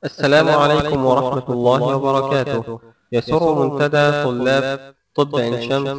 السلام عليكم ورحمة الله وبركاته يسر منتدى طلاب طب عين شمس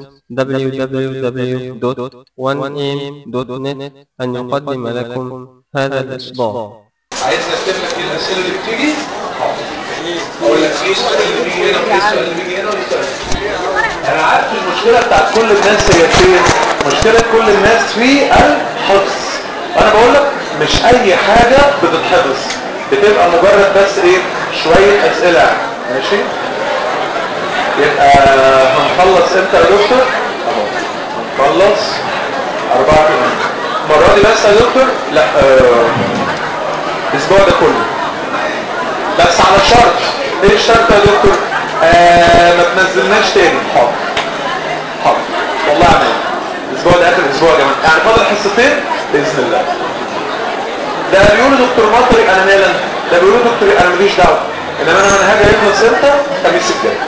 www.1am.net أن يقدم لكم هذا الإصدار عايز نكتب لك ايه الاسئله اللي بتيجي اقول لك ايه السؤال اللي بيجي هنا وايه السؤال اللي بيجي هنا وايه السؤال اللي بيجي هنا انا عارف المشكله بتاعت كل الناس هي فين مشكله كل الناس في الحفظ انا بقول لك مش اي حاجه بتتحفظ بتبقى مجرد بس ايه شويه اسئله ماشي يبقى هنخلص امتى يا دكتور اهو هنخلص أربعة كمان المرة دي بس يا دكتور لا آه، الأسبوع ده كله بس على شرط إيه الشرط يا دكتور؟ آه ما تنزلناش تاني حاضر حاضر والله عمال الأسبوع ده آخر أسبوع يا جماعة يعني فاضل حصتين بإذن الله ده بيقولوا دكتور مطري أنا مالا ده بيقولوا دكتور أنا ماليش دعوة إنما أنا منهجي هيخلص إمتى؟ الخميس الجاي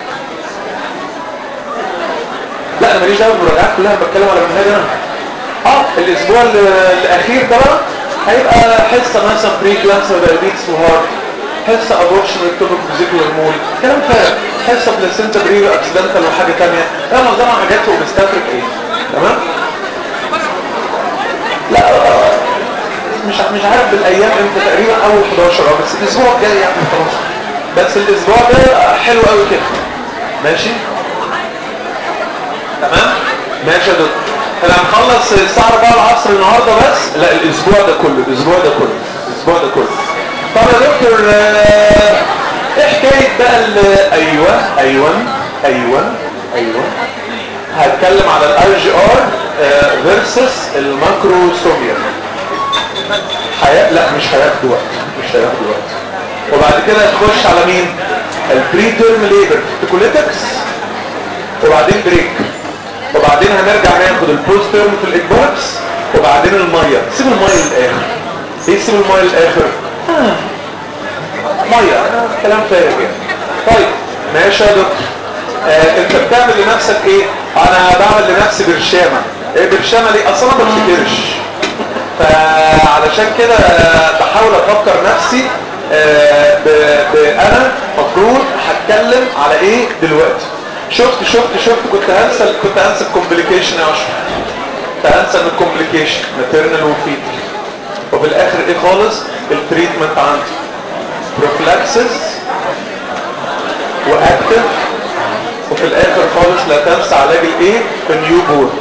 لا انا ماليش دعوه بالمراجعات كلها أنا بتكلم على منهج انا اه الاسبوع ال- الاخير ده بقى هيبقى حصه مثلا بري كلانس ودايابيتس وهارت حصه ابورشن ويكتوبك فيزيكال هرمون كلام فارغ حصه بلاسنتا بري اكسيدنتال وحاجه ثانيه لا معظمها حاجات في اوبستاتريك ايه تمام لا آه، مش مش عارف بالايام امتى تقريبا اول 11 اه بس الاسبوع الجاي يعني خلاص بس الاسبوع ده حلو قوي كده ماشي تمام ماشي يا دكتور احنا هنخلص الساعه 4 العصر النهارده بس لا الاسبوع ده كله الاسبوع ده كله الاسبوع ده كله طب يا دكتور آه، ايه حكايه بقى ال- ايوه ايوه ايوه ايوه هتكلم على الاي جي ار فيرسس الماكروسوميا حياة لا مش هياخدوا وقت مش هياخدوا وقت وبعد كده تخش على مين البري تيرم ليبر تيكوليتكس وبعدين بريك وبعدين هنرجع ناخد البوست تيرم في الاكبوكس وبعدين الميه سيب الميه للاخر ايه سيب الميه للاخر آه. ميه كلام فارغ يعني طيب ماشي يا دكتور آه انت بتعمل لنفسك ايه انا بعمل لنفسي برشامه ايه برشامه ليه اصلا ما بفتكرش فعلشان كده آه، بحاول افكر نفسي آه، ب- ب- انا مفروض هتكلم على ايه دلوقتي شفت شفت شفت كنت هنسى كنت هنسى الكومبليكيشن يا اشرف كنت هنسى من الكومبليكيشن ماتيرنال وفيتال وفي الاخر ايه خالص التريتمنت عندي بروفلاكسس واكتف وفي الاخر خالص لا تنسى علاج الايه النيو بورن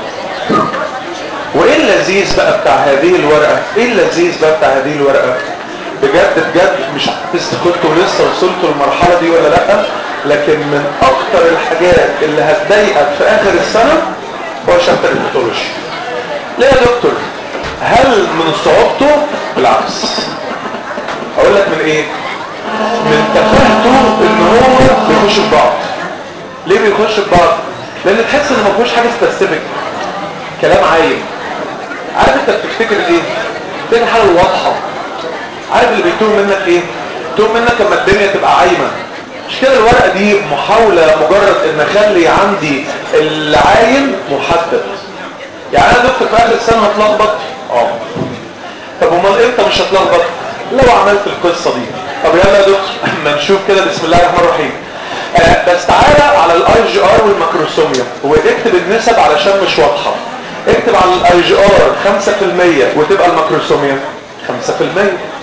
وايه اللذيذ بقى بتاع هذه الورقة ايه اللذيذ بقى بتاع هذه الورقة بجد بجد مش عارف إذا كنتوا لسه وصلتوا للمرحلة دي ولا لا لكن من اكتر الحاجات اللي هتضايقك في اخر السنة هو شابتر الباثولوجي ليه يا دكتور هل من صعوبته بالعكس اقول لك من ايه من تفاهته ان هو بيخش في بعض ليه بيخش في بعض لان تحس ان ما فيهوش حاجه سبيسيفيك كلام عايم عارف انت بتفتكر ايه بتفتكر الحاجه الواضحه عارف اللي بيتوه منك ايه بيتوه منك لما الدنيا تبقى عايمه مش كده الورقه دي محاوله مجرد ان اخلي عندي العايم محدد يعني انا دكتور في اخر السنه هتلخبط اه طب امال امتى مش هتلخبط لو عملت القصه دي طب يلا يا دكتور اما نشوف كده بسم الله الرحمن الرحيم آه بس تعالى على الاي جي ار والماكروسوميا واكتب النسب علشان مش واضحه اكتب على الاي جي ار 5% وتبقى الماكروسوميا 5%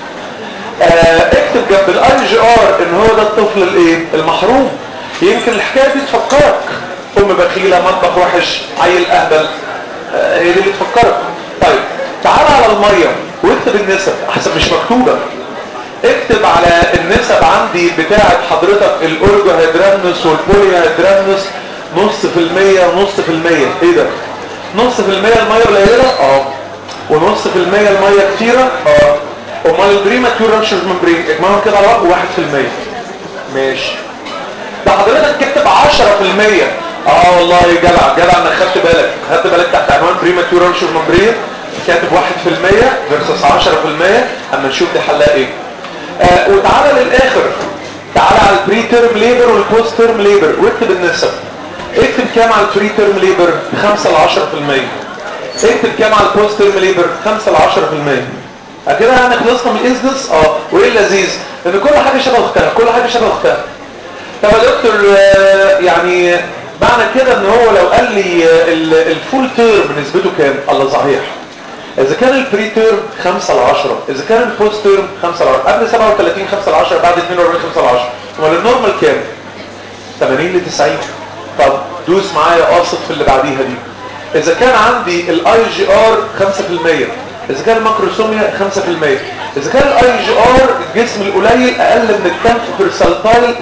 آه اكتب جنب الاي جي ار ان هو ده الطفل الايه المحروم يمكن الحكايه دي تفكرك ام بخيله مطبخ وحش عيل اهبل آه هي دي اللي تفكرك طيب تعال على الميه واكتب النسب احسن مش مكتوبه اكتب على النسب عندي بتاعه حضرتك الاورجو هيدرامنس والبولي هيدرامنس نص في المية ونص في المية ايه ده نص في المية المية قليلة اه ونص في المية المية كتيرة اه امال البريماتور رابشرز ممبرين اجمعهم كده على بعض واحد في المية ماشي ده حضرتك كتب 10% اه والله جدع جدع انك خدت بالك خدت بالك تحت عنوان بريماتور رابشرز ممبرين كاتب 1% فيرسس 10% اما نشوف دي حلها ايه آه وتعالى للاخر تعالى على البري تيرم ليبر والبوست تيرم ليبر واكتب النسب اكتب كام على البري تيرم ليبر 5 ل 10% اكتب كام على البوست تيرم ليبر 5 ل 10% كده احنا خلصنا من الازنس اه وايه اللذيذ ان كل حاجه شبه اختها كل حاجه شبه اختها طب يا دكتور آه، يعني معنى كده ان هو لو قال لي آه، ال- الفول تيرم نسبته كام الله صحيح اذا كان البري تيرم 5 ل 10 اذا كان البوست تيرم 5 ل 10 قبل 37 5 ل 10 بعد 42 5 ل 10 امال النورمال كام 80 ل 90 طب دوس معايا قاصد في اللي بعديها دي اذا كان عندي الاي جي ار 5% اذا كان الماكروسوميا 5% اذا كان الاي جي ار الجسم القليل اقل من التنف برسنتايل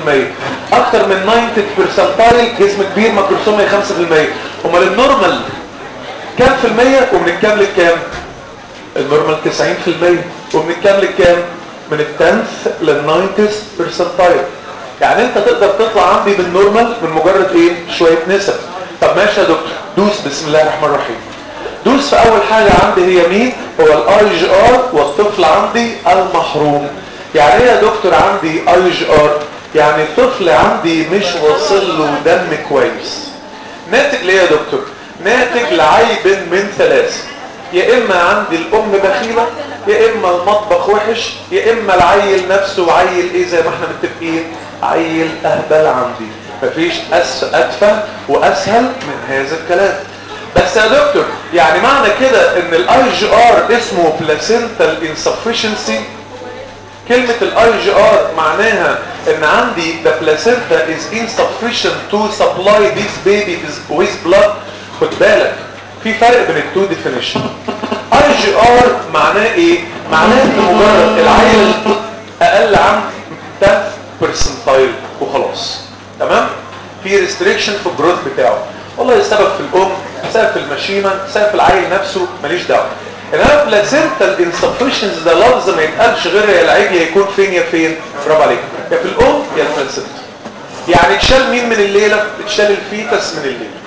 5% اكتر من 90 برسنتايل جسم كبير ماكروسوميا 5% امال النورمال كام في المية ومن الكام للكام النورمال 90% ومن الكام للكام من التنث للناينتس برسنتايل يعني انت تقدر تطلع عندي بالنورمال من مجرد ايه شوية نسب طب ماشي يا دكتور دوس بسم الله الرحمن الرحيم دوس في اول حاجة عندي هي مين هو الاي جي ار والطفل عندي المحروم يعني ايه يا دكتور عندي اي جي ار يعني الطفل عندي مش واصل له دم كويس ناتج ليه يا دكتور ناتج لعيب من ثلاث يا اما عندي الام بخيله يا اما المطبخ وحش يا اما العيل نفسه عيل ايه زي ما احنا متفقين عيل اهبل عندي مفيش أس اتفه واسهل من هذا الكلام بس يا دكتور يعني معنى كده ان الاي جي ار اسمه بلاسنتال insufficiency كلمة الاي جي ار معناها ان عندي the placenta is insufficient to supply this baby with- with blood خد بالك في فرق بين التو definition اي جي ار معناه ايه؟ معناه ان مجرد العيل اقل عن 10 percentile وخلاص تمام؟ في ريستريكشن في الجروث بتاعه والله السبب في الام سبب في المشيمه سبب في العيل نفسه ماليش دعوه انما بلاسنتال انسفشنس ده لفظ ما يتقالش غير يا العيب يا يكون فين يا فين برافو عليك يا في الام يا البلاسنتا يعني اتشال مين من الليله اتشال الفيتس من الليله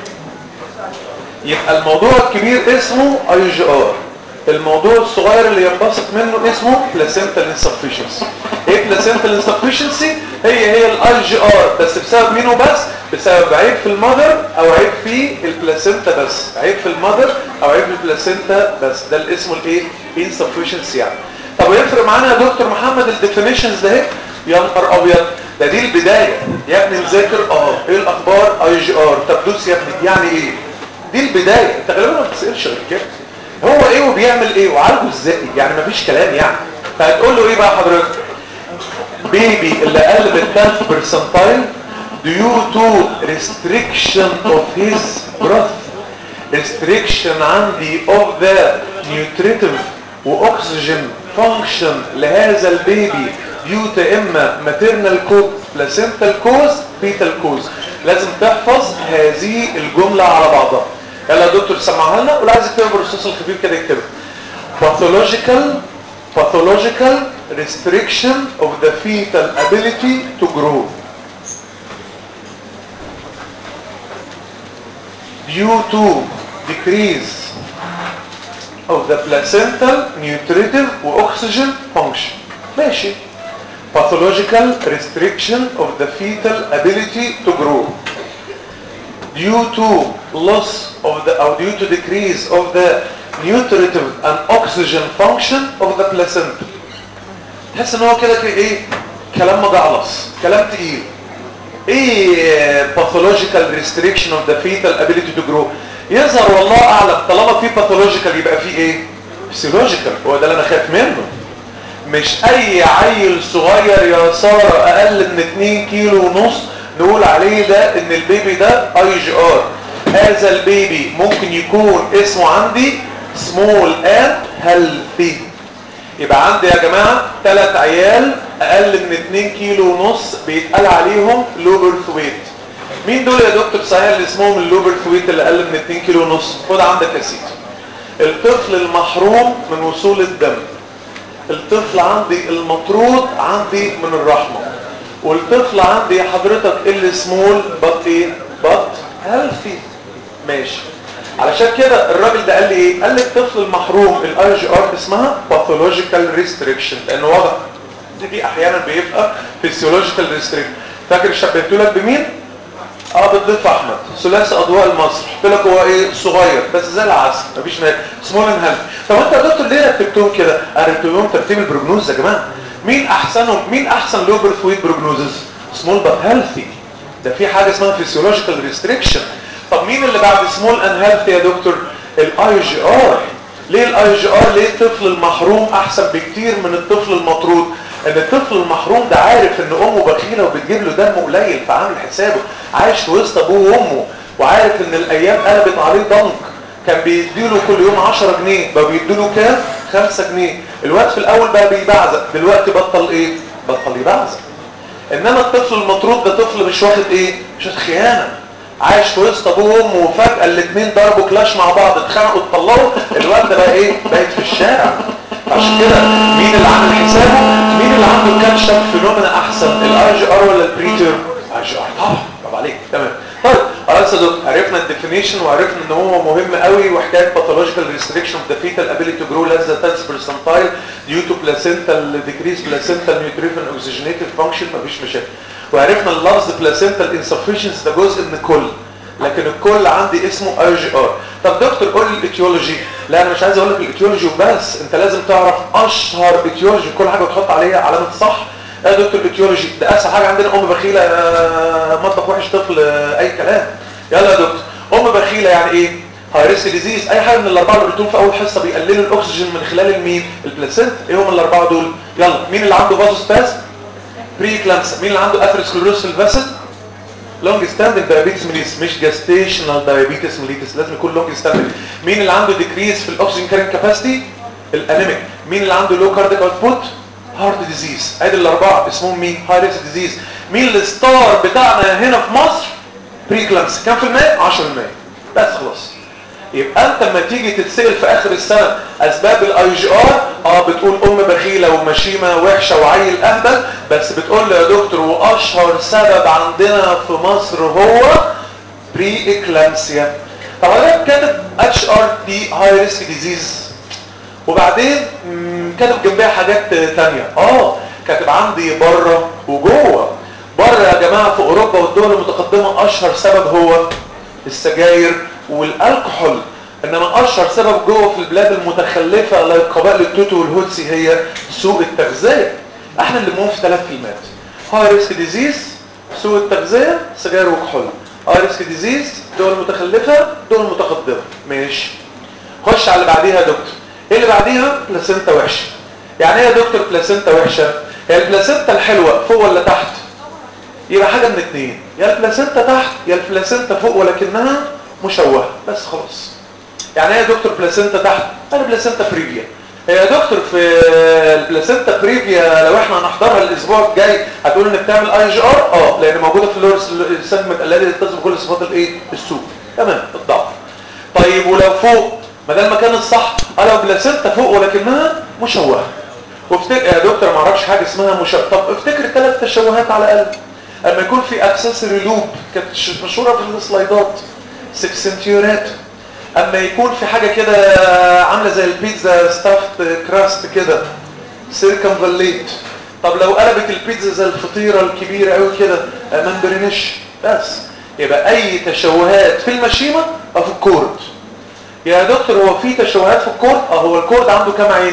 يبقى الموضوع الكبير اسمه اي جي ار الموضوع الصغير اللي ينبسط منه اسمه بلاسنتال انسفشنسي ايه بلاسنتال انسفشنسي هي هي الاي جي ار بس بسبب مين وبس بسبب عيب في المذر او عيب في البلاسنتا بس عيب في المذر او عيب في البلاسنتا بس ده اللي اسمه الايه انسفشنسي يعني طب ويفرق معانا يا دكتور محمد الديفينيشنز ده اهي يا نهار ابيض ده دي البدايه يا ابني مذاكر اه ايه الاخبار اي جي ار طب دوس يا ابني يعني ايه دي البدايه انت غالبا ما بتسالش غير كده هو ايه وبيعمل ايه وعالجه ازاي يعني مفيش كلام يعني فهتقول له ايه بقى حضرتك بيبي اللي اقل من 10 percentile due to restriction of his growth restriction عندي of the nutritive واكسجين function لهذا البيبي due to اما maternal cause placental cause fetal cause لازم تحفظ هذه الجملة على بعضها يلا يا دكتور سمعها لنا ولا عايز تكتبها بالرصاص الخفيف كده يكتبها pathological pathological restriction of the fetal ability to grow due to decrease of the placental nutritive oxygen function ماشي pathological restriction of the fetal ability to grow due to loss of the or due to decrease of the nutritive and oxygen function of the placenta تحس ان هو كده كده ايه كلام مجعلص كلام تقيل ايه pathological restriction of the fetal ability to grow يظهر والله اعلم طالما في pathological يبقى في ايه physiological هو ده اللي انا خايف منه مش اي عيل صغير يا سارة اقل من 2 كيلو ونص نقول عليه ده ان البيبي ده اي جي ار هذا البيبي ممكن يكون اسمه عندي small and healthy يبقى عندي يا جماعة ثلاث عيال اقل من 2 كيلو ونص بيتقال عليهم لو بيرث ويت مين دول يا دكتور صحيح اللي اسمهم اللو بيرث ويت اللي اقل من 2 كيلو ونص خد عندك يا سيدي الطفل المحروم من وصول الدم الطفل عندي المطرود عندي من الرحمة والطفل عندي حضرتك اللي سمول بط ايه بط هيلثي ماشي علشان كده الراجل ده قال لي ايه قال لي الطفل المحروم الاي جي ار اسمها باثولوجيكال ريستريكشن لانه واضح دي, دي احيانا بيبقى فيسيولوجيكال ريستريكشن فاكر شبهته لك بمين اه بالضيف احمد ثلاثي اضواء المصري قلت لك هو ايه صغير بس زي العسل مفيش مال سمول ان هيلث طب انت يا دكتور ليه رتبتهم كده انا رتبتهم ترتيب البروجنوز يا جماعه مين احسنهم مين احسن لو بيرث ويت بروجنوزز سمول بات هيلثي ده في حاجه اسمها فيسيولوجيكال ريستريكشن طب مين اللي بعد سمول ان هيلثي يا دكتور الاي جي ار ليه الاي جي ار ليه الطفل المحروم احسن بكتير من الطفل المطرود ان الطفل المحروم ده عارف ان امه بخيله وبتجيب له دم قليل فعامل حسابه عايش في وسط ابوه وامه وعارف ان الايام قلبت عليه ضنك كان بيديله كل يوم 10 جنيه بقى بيديله كام 5 جنيه الوقت في الاول بقى بيبعزق دلوقتي بطل ايه بطل يبعزق انما الطفل المطرود ده طفل مش واخد ايه مش واخد خيانه عايش في وسط ابوه وامه وفجاه الاثنين ضربوا كلاش مع بعض اتخانقوا اتطلقوا الواد ده بقى ايه بقت في الشارع عشان كده مين اللي عامل حسابه مين اللي عنده كاتشب فينومينا احسن الاي جي ار ولا البريتر اي جي ار طبعا برافو عليك تمام طيب خلاص يا دكتور عرفنا الديفينيشن وعرفنا ان هو مهم قوي وحكايه باثولوجيكال ريستريكشن اوف ذا فيتال ابيليتي تو جرو less than 10 percentile due to placental decrease placental nutrition oxygenated function مفيش مشاكل وعرفنا اللفظ placental insufficiency ده جزء من الكل لكن الكل عندي اسمه اي جي ار طب دكتور قول لي الايتيولوجي لا انا مش عايز اقول لك الايتيولوجي وبس انت لازم تعرف اشهر ايتيولوجي كل حاجه بتحط عليها علامه صح يا دكتور الايتيولوجي ده اسهل حاجه عندنا ام بخيله آه، مطبخ وحش طفل آه، اي كلام يلا يا دكتور ام بخيله يعني ايه هاي ريسك ديزيز اي حاجه من الاربعه اللي قلتهم في اول حصه بيقللوا الاكسجين من خلال المين البلاسنت ايه هم الاربعه دول يلا مين اللي عنده فازوسباز بري كلامسا مين اللي عنده اثيروسكليروس في الفاسل لونج ستاندنج دايابيتس ميليتس مش جاستيشنال دايابيتس ميليتس لازم يكون لونج ستاندنج مين اللي عنده ديكريز في الاكسجين كارين كاباسيتي الانيميك مين اللي عنده لو كارديك اوتبوت هارت ديزيز ادي الاربعه اسمهم مين هاي ريسك ديزيز مين الستار بتاعنا هنا في مصر بري كلامس كام في المية 10% بس خلاص يبقى انت لما تيجي تتسال في اخر السنه اسباب الاي جي ار اه بتقول ام بخيله ومشيمه وحشه وعيل اهبل بس بتقول لي يا دكتور واشهر سبب عندنا في مصر هو بري اكلامسيا طب انا كاتب اتش ار دي هاي ريسك ديزيز وبعدين مم، كاتب جنبها حاجات تانية اه كاتب عندي بره وجوه بره يا جماعه في اوروبا والدول المتقدمه اشهر سبب هو السجاير والالكحول انما اشهر سبب جوه في البلاد المتخلفه زي قبائل التوتو والهوتسي هي سوء التغذيه احنا اللي بنموت في ثلاث كلمات هاي ريسك ديزيز سوء التغذيه سجاير وكحول هاي ريسك ديزيز دول متخلفه دول متقدمه ماشي خش على اللي بعديها يا دكتور ايه اللي بعديها بلاسينتا وحشه يعني ايه يا دكتور بلاسينتا وحشه هي البلاسينتا الحلوه فوق ولا تحت يبقى حاجه من اتنين يا البلاسينتا تحت يا البلاسينتا فوق ولكنها مشوهه بس خلاص يعني ايه يا دكتور بلاسينتا تحت انا بلاسينتا بريفيا هي يا دكتور في البلاسينتا بريفيا لو احنا هنحضرها الاسبوع الجاي هتقول ان بتعمل اي جي ار اه لان موجوده في اللورس سيجمنت الذي يتصل بكل صفات الايه السوق تمام الضعف طيب ولو فوق ما ده المكان الصح اه لو بلاسينتا فوق ولكنها مشوهه وافتكر يا دكتور ما اعرفش حاجه اسمها مشوه طب افتكر ثلاث تشوهات على الاقل اما يكون في اكسسوري لوب كانت مشهوره في السلايدات سكسنتيورات اما يكون في حاجه كده عامله زي البيتزا ستافت كراست كده سيركمفاليت طب لو قلبت البيتزا زي الفطيره الكبيره قوي كده ممبرينش بس يبقى اي تشوهات في المشيمه او في الكورد يا دكتور هو في تشوهات في الكورد اه هو الكورد عنده كام عين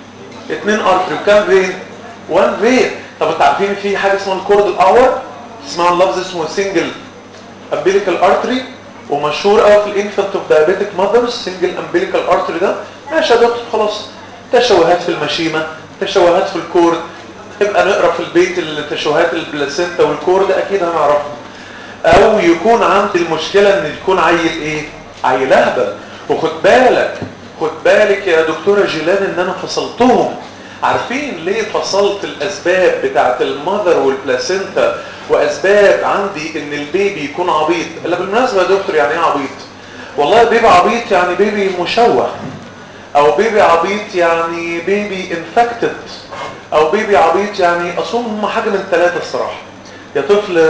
اتنين ارتري وكام فين وان فين طب انتوا عارفين في حاجه اسمها الكورد الاور اسمها اللفظ اسمه سنجل امبيليكال ارتري ومشهور قوي في الانفانت اوف دايابيتك ماذرز سنجل امبيليكال ارتري ده ماشي يا دكتور خلاص تشوهات في المشيمه تشوهات في الكورد نبقى نقرا في البيت التشوهات البلاسينتا والكورد اكيد هنعرفها او يكون عندي المشكله ان يكون عيل ايه عيل اهبل وخد بالك خد بالك يا دكتوره جيلان ان انا فصلتهم عارفين ليه فصلت الاسباب بتاعت المذر والبلاسينتا واسباب عندي ان البيبي يكون عبيط الا بالمناسبه يا دكتور يعني ايه عبيط والله بيبي عبيط يعني بيبي مشوه او بيبي عبيط يعني بيبي انفكتد او بيبي عبيط يعني اصوم هم حاجه من ثلاثه الصراحه يا طفل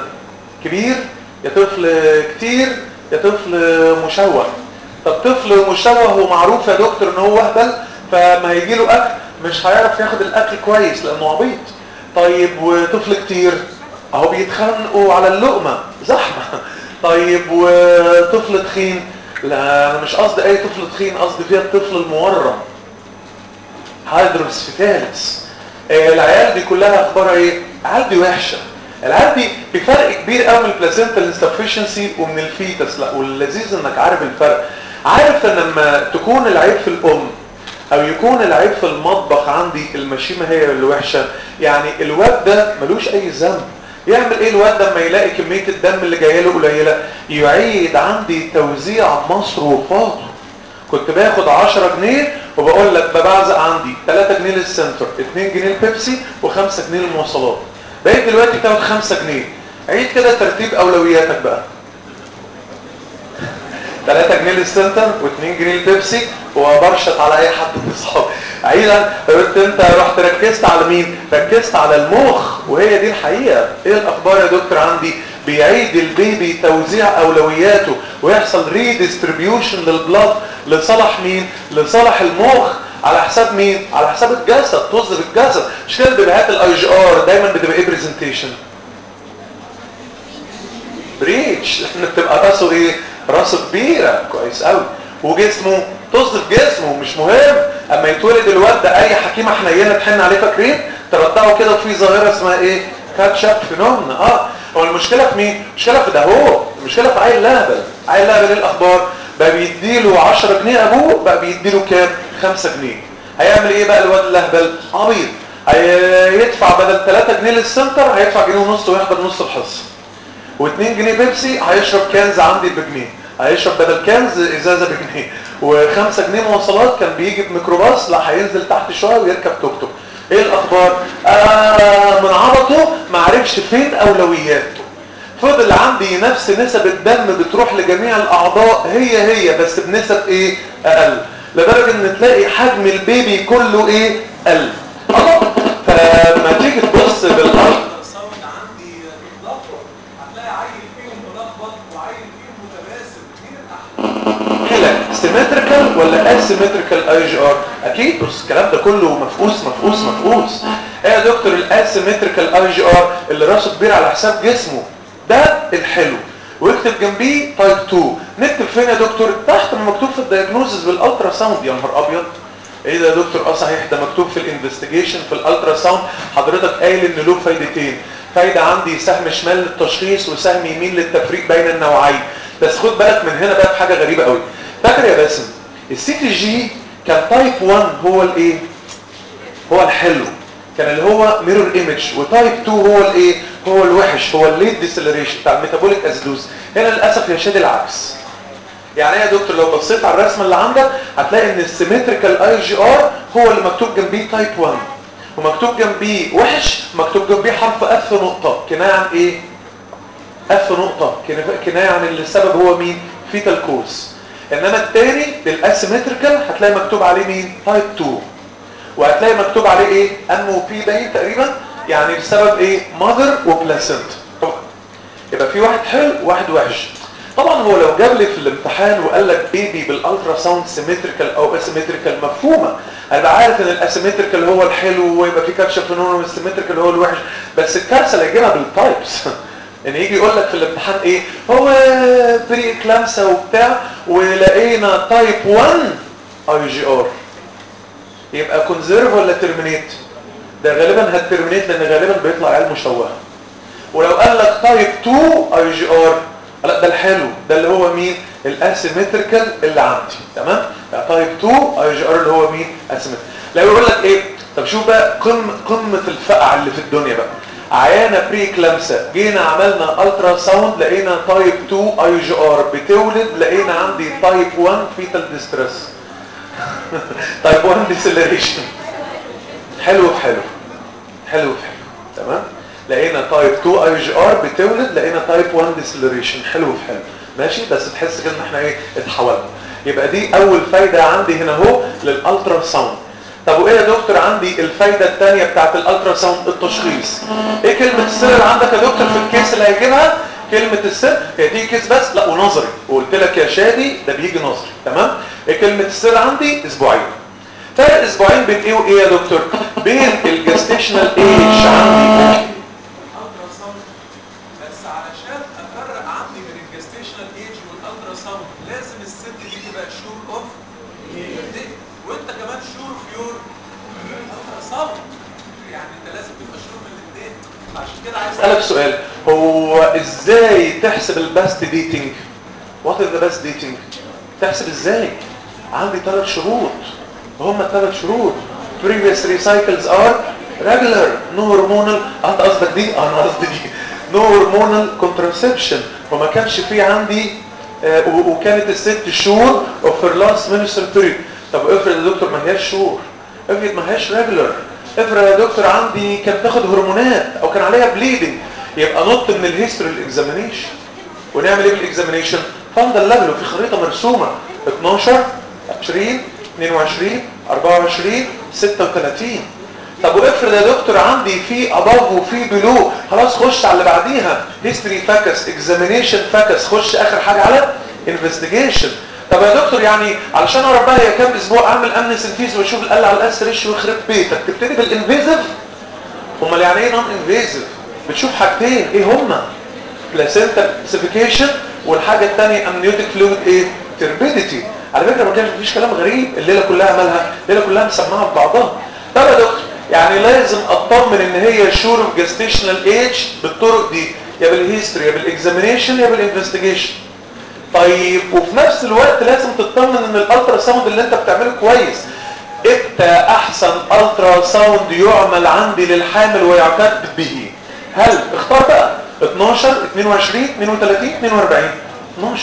كبير يا طفل كتير يا طفل مشوه طب طفل مشوه ومعروف يا دكتور ان هو اهبل فما هيجي له اكل مش هيعرف ياخد الاكل كويس لانه عبيط طيب وطفل كتير اهو بيتخانقوا على اللقمه زحمه طيب وطفل تخين لا انا مش قصدي اي طفل تخين قصدي فيها الطفل المورم هايدروسفيتالس آه العيال دي كلها اخبارها ايه العيال دي وحشه العيال دي في فرق كبير قوي من البلاسينتا انسفشنسي ومن الفيتس لا واللذيذ انك عارف الفرق عارف ان لما تكون العيب في الام او يكون العيب في المطبخ عندي المشيمه هي اللي وحشه يعني الواد ده ملوش اي ذنب يعمل ايه الواد لما يلاقي كميه الدم اللي جايه له قليله يعيد عندي توزيع مصروفاته كنت باخد 10 جنيه وبقول لك ببعزق عندي 3 جنيه للسنتر 2 جنيه البيبسي و5 جنيه للمواصلات بقيت دلوقتي تاخد 5 جنيه عيد كده ترتيب اولوياتك بقى 3 جنيه للسنتر و2 جنيه البيبسي وبرشط على اي حد من اصحابي عيدا قلت انت رحت ركزت على مين ركزت على المخ وهي دي الحقيقه ايه الاخبار يا دكتور عندي بيعيد البيبي توزيع اولوياته ويحصل ريديستريبيوشن للبلاد لصالح مين لصالح المخ على حساب مين على حساب الجسد طز بالجسد مش كده البيبيهات الاي جي ار دايما بتبقى ايه برزنتيشن بريتش لان بتبقى راسه ايه راسه كبيره كويس قوي وجسمه طز في جسمه مش مهم اما يتولد الواد ده اي حكيمه حنينه تحن عليه فاكرين ترضعه كده وفي ظاهره اسمها ايه كاتشب فينومنا اه هو المشكله في مين المشكله في ده هو المشكله في عيل لهبل عيل لهبل ايه الاخبار بقى بيديله 10 جنيه ابوه بقى بيديله كام 5 جنيه هيعمل ايه بقى الواد اللهبل عبيط هيدفع بدل 3 جنيه للسنتر هيدفع جنيه ونص ويحضر نص الحصه و2 جنيه بيبسي هيشرب كنز عندي بجنيه هيشرب بدل كنز ازازه بجنيه و5 جنيه مواصلات كان بيجي بميكروباص لا هينزل تحت شويه ويركب توك توك ايه الاخبار آه من عبطه ما عرفش فين اولوياته فضل عندي نفس نسب الدم بتروح لجميع الاعضاء هي هي بس بنسب ايه اقل لدرجه ان تلاقي حجم البيبي كله ايه قل الله فما تيجي تبص بالارض صوت عندي متلخبط هتلاقي عيل فيهم ملخبط وعيل فيهم متماسك مين الاحلى لك سيمتريكال ولا اسيمتريكال اي جي ار اكيد بص الكلام ده كله مفقوس مفقوس مفقوس ايه يا دكتور الاسيمتريكال اي جي ار اللي راسه كبير على حساب جسمه ده الحلو واكتب جنبيه تايب 2 نكتب فين يا دكتور تحت ما مكتوب في الدياجنوزز بالالترا ساوند يا نهار ابيض ايه ده يا دكتور اه صحيح ده مكتوب في الانفستيجيشن في الالترا ساوند حضرتك قايل ان له فايدتين فايده عندي سهم شمال للتشخيص وسهم يمين للتفريق بين النوعين بس خد بالك من هنا بقى في حاجه غريبه قوي فاكر يا باسم السي تي جي كان تايب 1 هو الايه هو الحلو كان اللي هو ميرور ايمج وتايب 2 هو الايه هو الوحش هو الليت ديسلريشن بتاع الميتابوليك اسيدوز هنا للاسف يا شاد العكس يعني ايه يا دكتور لو بصيت على الرسمه اللي عندك هتلاقي ان السيمتريكال اي جي ار هو اللي مكتوب جنبيه تايب 1 ومكتوب جنبيه وحش مكتوب جنبيه حرف اف نقطه كنايه عن ايه اف نقطه كنايه عن اللي السبب هو مين فيتال كوز انما الثاني الاسيمتريكال هتلاقي مكتوب عليه مين تايب 2 وهتلاقي مكتوب عليه ايه ام و بي باين تقريبا يعني بسبب ايه ماذر وبلاسنت يبقى في واحد حلو وواحد وحش طبعا هو لو جاب لي في الامتحان وقال لك بيبي بالالترا ساوند سيمتريكال او اسيمتريكال مفهومه هيبقى عارف ان الاسيمتريكال هو الحلو ويبقى في كاتشب فينون والسيمتريكال هو الوحش بس الكارثه اللي هيجيبها بالتايبس ان يجي يقول لك في الامتحان ايه هو بري كلامسه وبتاع ولقينا تايب 1 اي جي ار يبقى كونزيرف ولا ترمينيت ده غالبا هترمينيت لان غالبا بيطلع عيال مشوهه ولو قال لك تايب 2 اي جي ار لا ده الحلو ده اللي هو مين الاسيمتريكال اللي عندي تمام يعني تايب 2 اي جي ار اللي هو مين اسيمتريكال لو يقول لك ايه طب شوف بقى قمه قمه الفقع اللي في الدنيا بقى عيانه بري كلامسه جينا عملنا الترا ساوند لقينا تايب 2 اي جي ار بتولد لقينا عندي تايب 1 فيتال ديستريس تايب 1 ديسلريشن حلو في حلو حلو في حلو تمام لقينا تايب 2 اي جي ار بتولد لقينا تايب 1 ديسلريشن حلو في حلو ماشي بس تحس كده ان احنا ايه اتحولنا يبقى دي اول فايده عندي هنا اهو للالترا ساوند طب وايه يا دكتور عندي الفايده الثانيه بتاعت الالترا ساوند التشخيص ايه كلمه السر اللي عندك يا دكتور في الكيس اللي هيجيبها كلمة السر هي دي كيس بس لا ونظري وقلت لك يا شادي ده بيجي نظري تمام ايه كلمة السر عندي اسبوعين فرق اسبوعين بين ايه وايه يا دكتور بين الجستيشنال ايج عندي الالترا ساوند بس علشان افرق عندي من الجستيشنال ايج والالترا ساوند لازم الست دي تبقى شور اوف وانت كمان شور في يور الالترا ساوند يعني عشان كده عايز اسالك سؤال هو ازاي تحسب الباست ديتنج وات از ذا باست ديتنج تحسب ازاي عندي ثلاث شروط هم الثلاث شروط previous recycles are regular no hormonal انت قصدك دي انا قصدي دي no hormonal contraception وما كانش في عندي آه، و- وكانت الست شهور of her last menstrual period طب افرض يا دكتور ما هياش شهور افرض ما هياش regular افرض يا دكتور عندي كان تاخد هرمونات او كان عليها بليدنج يبقى نط من الهيستوري الاكزامينيشن ونعمل ايه بالاكزامينيشن فاندل ليفل وفي خريطه مرسومه 12 20 22 24 36 طب وافرض يا دكتور عندي في اباف وفي بلو خلاص خش على اللي بعديها هيستوري فاكس اكزامينيشن فاكس خش اخر حاجه على انفستيجيشن طب يا دكتور يعني علشان اعرف بقى هي كام اسبوع اعمل امن سنفيز واشوف القل على الاس ريشيو ويخرب بيتك تبتدي بالانفيزيف امال يعني ايه نون انفيزيف بتشوف حاجتين ايه هما بلاسينتا سيفيكيشن والحاجه الثانيه امنيوتيك فلويد ايه تربيديتي على فكره ما كانش مفيش كلام غريب الليله كلها مالها الليله كلها مسمعه ببعضها طب يا دكتور يعني لازم اطمن ان هي شور اوف جستيشنال ايج بالطرق دي يا بالهيستوري يا بالاكزامينيشن يا بالانفستيجيشن طيب وفي نفس الوقت لازم تطمن ان الالترا ساوند اللي انت بتعمله كويس امتى احسن الترا ساوند يعمل عندي للحامل ويعتد به هل اختار بقى 12 22 32 42 12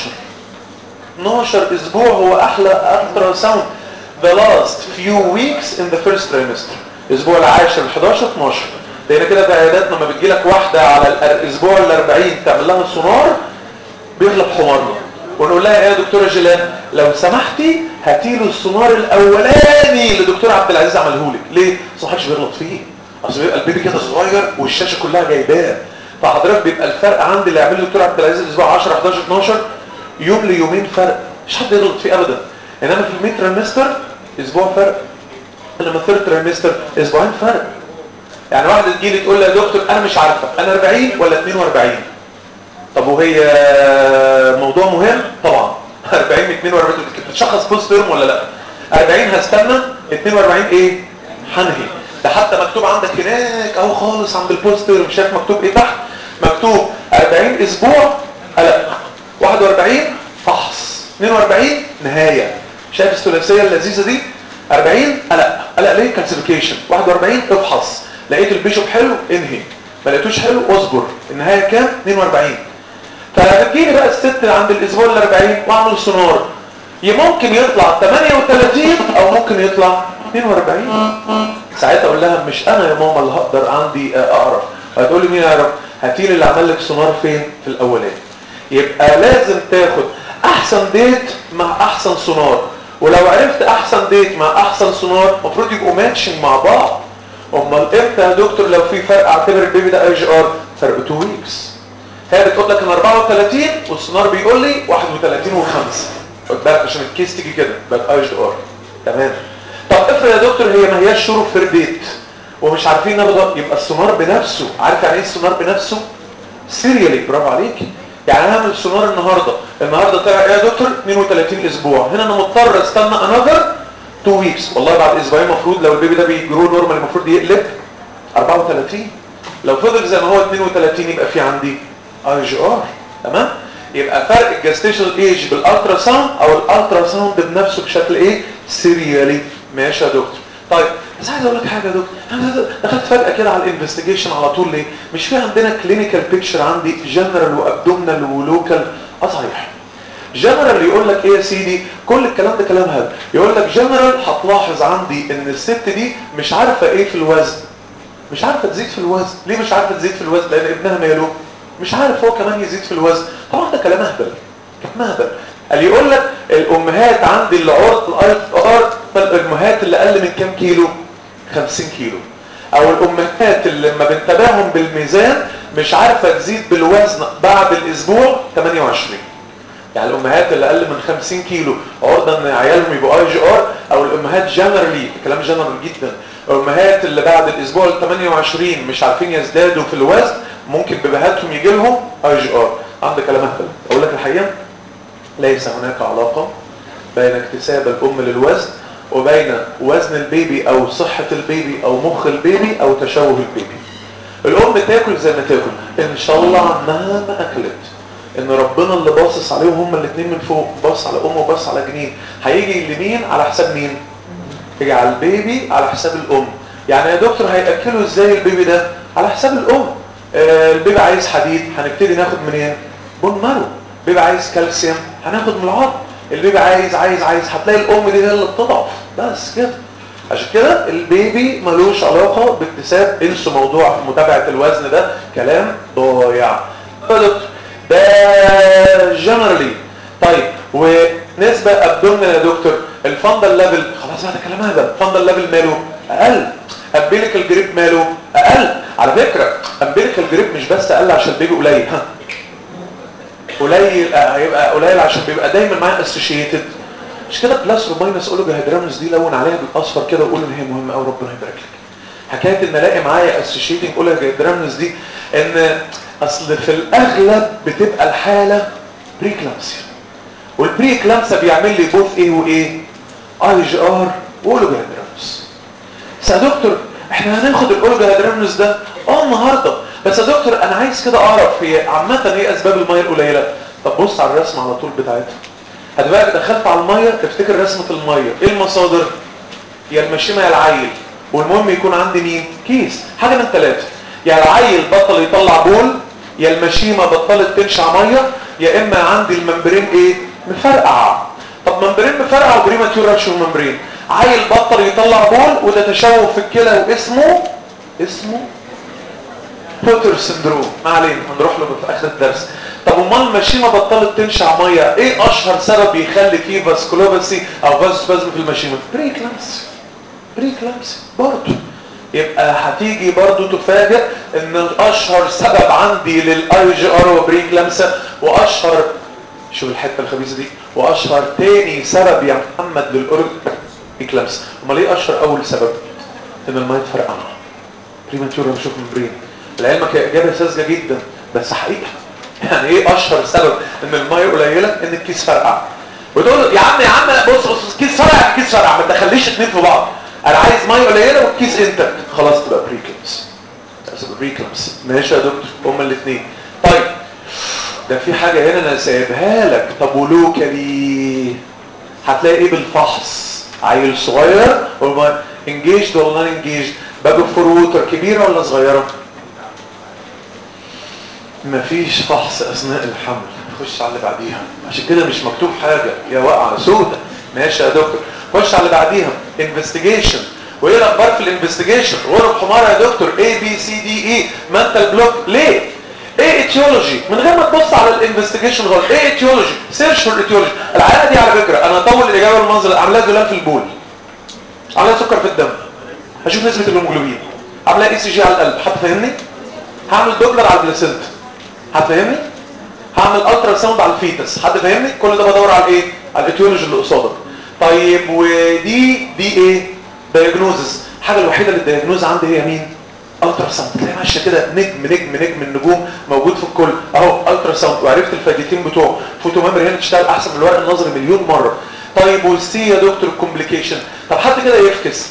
12 اسبوع هو احلى الترا ساوند the last few weeks in the first trimester الاسبوع العاشر ال 11 12 لان كده في عياداتنا لما بتجي لك واحده على الاسبوع ال 40 تعمل لها سونار بيغلب حمارنا ونقول لها ايه يا دكتوره جيلان لو سمحتي هاتي له السونار الاولاني اللي دكتور عبد العزيز عمله لك ليه صحيح بيغلط فيه اصل بيبقى البيبي كده صغير والشاشه كلها جايباه فحضرتك بيبقى الفرق عندي اللي يعمله دكتور عبد العزيز الاسبوع 10 11 12 يوم ليومين فرق مش حد يغلط فيه ابدا انما في الميد تريمستر اسبوع فرق انما الثيرد تريمستر اسبوعين فرق يعني واحده تجي لي تقول لي يا دكتور انا مش عارفه انا 40 ولا 42 طب وهي موضوع مهم طبعا 40 من 42 بتشخص بوست تيرم ولا لا 40 هستنى 42 ايه هنهي ده حتى مكتوب عندك هناك اهو خالص عند البوست تيرم شايف مكتوب ايه تحت مكتوب 40 اسبوع قلق 41 فحص 42 نهايه شايف الثلاثيه اللذيذه دي 40 قلق قلق ليه كالسيفيكيشن 41 افحص لقيت البيشوب حلو انهي ما لقيتوش حلو اصبر النهايه كام 42 فتجيني بقى الست عند الاسبوع ال 40 واعمل سونار ممكن يطلع 38 او ممكن يطلع 42 ساعتها اقول لها مش انا يا ماما اللي هقدر عندي اعرف هتقول لي مين يعرف هاتي لي اللي عمل لك سونار فين في الاولاني يبقى لازم تاخد احسن ديت مع احسن سونار ولو عرفت احسن ديت مع احسن سونار المفروض يبقوا ماتشنج مع بعض امال امتى يا دكتور لو في فرق اعتبر البيبي ده اي جي ار فرق 2 ويكس هي بتقول لك ان 34 والسونار بيقول لي 31 و5 خد بالك عشان الكيس تيجي كده بقت اي جي ار تمام طب افرض يا دكتور هي ما هياش شروط في البيت ومش عارفين نرضى يبقى السونار بنفسه عارف يعني ايه السونار بنفسه سيريالي برافو عليك يعني انا اعمل سونار النهارده النهارده طلع ايه يا دكتور 32 اسبوع هنا انا مضطر استنى انذر 2 ويكس والله بعد اسبوعين المفروض لو البيبي ده بيجرو نورمال المفروض يقلب 34 لو فضل زي ما هو 32 يبقى في عندي اي جي ار تمام يبقى فرق الجستيشن ايج بالالترا ساوند او الالترا ساوند بنفسه بشكل ايه سيريالي ماشي يا دكتور طيب بس عايز اقول لك حاجه يا دكتور انا دخلت فجاه كده على الانفستيجيشن على طول ليه مش في عندنا كلينيكال بيكتشر عندي جنرال وابدومينال ولوكال اه صحيح جنرال يقول لك ايه يا سيدي كل الكلام ده كلام هبل يقول لك جنرال هتلاحظ عندي ان الست دي مش عارفه ايه في الوزن مش عارفه تزيد في الوزن ليه مش عارفه تزيد في الوزن لان ابنها ماله مش عارف هو كمان يزيد في الوزن طبعا ده كلام اهبل كلام اهبل قال يقول لك الامهات عندي اللي عرض الاي ار الامهات اللي اقل من كام كيلو 50 كيلو او الامهات اللي لما بنتابعهم بالميزان مش عارفه تزيد بالوزن بعد الاسبوع 28 يعني الامهات اللي اقل من 50 كيلو عرضه ان عيالهم يبقوا اي جي ار او الامهات جنرالي كلام جنرال جدا الامهات اللي بعد الاسبوع ال 28 مش عارفين يزدادوا في الوزن ممكن ببهاتهم يجي لهم اي جي ار عندك كلام اهبل اقول لك الحقيقه ليس هناك علاقه بين اكتساب الام للوزن وبين وزن البيبي او صحه البيبي او مخ البيبي او تشوه البيبي الام تاكل زي ما تاكل ان شاء الله عنها ما اكلت ان ربنا اللي باصص عليهم هما الاثنين من فوق باص على امه وباص على جنين هيجي لمين على حساب مين يجي على البيبي على حساب الام يعني يا دكتور هياكلوا ازاي البيبي ده على حساب الام آه البيبي عايز حديد هنبتدي ناخد منين بون مارو البيبي عايز كالسيوم هناخد من العظم البيبي عايز عايز عايز هتلاقي الام دي هي اللي بتضعف بس كده عشان كده البيبي ملوش علاقه باكتساب انسوا موضوع متابعه الوزن ده كلام ضايع ده جنرالي طيب ونسبه ابدومنا يا دكتور الفندل ليفل خلاص بعد الكلام هذا الفندل ليفل ماله اقل امبيليكال جريب ماله اقل على فكره امبيليكال جريب مش بس اقل عشان البيبي قليل ها قليل هيبقى قليل عشان بيبقى دايما معاه اسوشيتد مش كده بلس وماينس اولوجا هيدرامس دي لون عليها بالاصفر كده وقول ان هي مهمه قوي ربنا يبارك لك حكايه ان الاقي معايا اسوشيتنج اولوجا هيدرامس دي ان اصل في الاغلب بتبقى الحاله بريكلامسيا والبريكلامسيا بيعمل لي بوث ايه وايه اي جي ار واولوجا هيدرامس بس يا دكتور احنا هناخد الاولجا هيدرامنس ده اه النهارده بس يا دكتور انا عايز كده اعرف هي عامه ايه اسباب الميه القليله طب بص على الرسمه على طول بتاعتها هتبقى دخلت على الميه تفتكر رسمه الميه ايه المصادر يا المشيمه يا العيل والمهم يكون عندي مين كيس حاجه من ثلاثه يا العيل بطل يطلع بول يا المشيمه بطلت تنشع ميه يا اما عندي الممبرين ايه مفرقع طب ممبرين مفرقع وبريماتيور رابشر ممبرين عيل بطل يطلع بول وده تشوه في الكلى واسمه اسمه بوتر سندروم ما علينا هنروح له في اخر الدرس طب امال المشيمه بطلت تنشع ميه ايه اشهر سبب يخلي فيه فاسكولوباسي او فاسبازم في المشيمه بريكلامسي بريكلامسي برضه يبقى هتيجي برضه تفاجئ ان اشهر سبب عندي للاي جي ار وبريكلامسا واشهر شوف الحته الخبيثه دي واشهر تاني سبب يا محمد للاورجيكلامس امال ايه اشهر اول سبب ان الميه تفرقع بريماتيور نشوف ممبرين لعلمك هي اجابه ساذجه جدا بس حقيقه يعني ايه اشهر سبب ان الميه قليله ان الكيس فرقع وتقول له يا عم يا عم بص بص الكيس فرقع الكيس فرقع ما تخليش اتنين في بعض انا عايز ميه قليله والكيس انت خلاص تبقى بريكلامس تبقى بريكلامس ماشي يا دكتور هما الاثنين طيب ده في حاجة هنا انا سايبها لك طب ولوكالي هتلاقي ايه بالفحص عيل صغير وما انجيجد ولا نون انجيجد باجي فور ووتر كبيرة ولا صغيرة مفيش فحص اثناء الحمل خش على اللي بعديها عشان كده مش مكتوب حاجة يا واقعة سودة ماشي يا دكتور خش على اللي بعديها انفستيجيشن وايه الاخبار في الانفستيجيشن غرب حمار يا دكتور اي بي سي دي اي منتال بلوك ليه ايه اتيولوجي من غير ما تبص على الانفستيجيشن غلط ايه اتيولوجي سيرش فور اتيولوجي العينه دي على فكره انا اطول الاجابه بالمنظر عاملاها زلال في البول عاملاها سكر في الدم هشوف نسبه الهيموجلوبين عاملاها اي سي جي على القلب هتفهمني هعمل دوبلر على البلاسينتا هتفهمني هعمل الترا ساوند على الفيتس حد فاهمني كل ده بدور على ايه على الاتيولوجي اللي قصادك طيب ودي دي ايه دايجنوزس الحاجه الوحيده اللي الدايجنوز عندي هي مين الترا ساوند تلاقي ماشيه كده نجم نجم نجم النجوم موجود في الكل اهو الترا ساوند وعرفت الفايدتين بتوعه فوتو ميموري هنا تشتغل احسن من الورق النظري مليون مره طيب والسي يا دكتور كومبليكيشن طب حد كده يفكس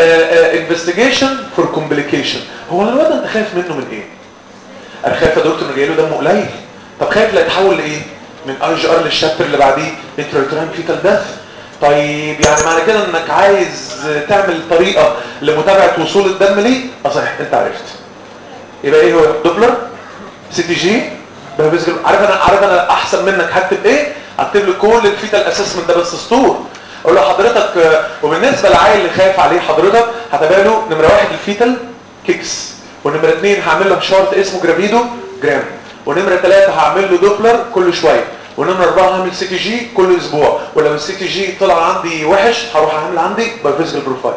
انفستيجيشن فور كومبليكيشن هو الواد انت خايف منه من ايه انا خايف يا دكتور ان جاي له دم قليل طب خايف لا يتحول لايه من اي جي ار للشابتر اللي بعديه انتريتران فيتال ديث طيب يعني معنى كده انك عايز تعمل طريقة لمتابعة وصول الدم ليه اه صحيح انت عرفت يبقى ايه هو دوبلر سي تي جي عارف انا عارف انا احسن منك هكتب ايه هكتب لك كل الفيتال اسسمنت ده بس اسطور اقول له حضرتك وبالنسبه للعيل اللي خايف عليه حضرتك هتابع له نمره واحد الفيتال كيكس ونمره اثنين هعمل له شارت اسمه جرافيدو جرام ونمره ثلاثه هعمل له دوبلر كل شويه ونمرة أربعة هعمل سي تي جي كل أسبوع ولو السي تي جي طلع عندي وحش هروح أعمل عندي بايوفيزيكال بروفايل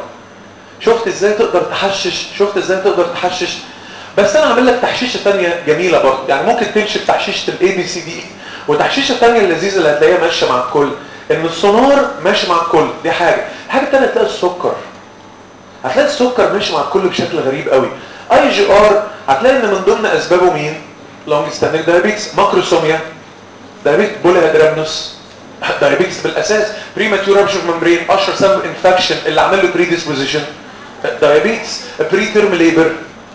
شفت إزاي تقدر تحشش شفت إزاي تقدر تحشش بس أنا هعمل لك تحشيشة تانية جميلة برضه يعني ممكن تمشي بتحشيشة الاي بي سي دي وتحشيشة تانية اللذيذة اللي هتلاقيها ماشية مع الكل إن السونار ماشي مع الكل دي حاجة الحاجة التانية هتلاقي السكر هتلاقي السكر ماشي مع الكل بشكل غريب قوي اي جي ار هتلاقي ان من ضمن اسبابه مين لونج ستاندنج دايابيتس ماكروسوميا دايابيت بوليهادرامنوس دايابيتس بالاساس بريماتيور رابشر ممبرين اشهر سبب انفكشن اللي عمل له بريديسبوزيشن دايابيتس بري تيرم ليبر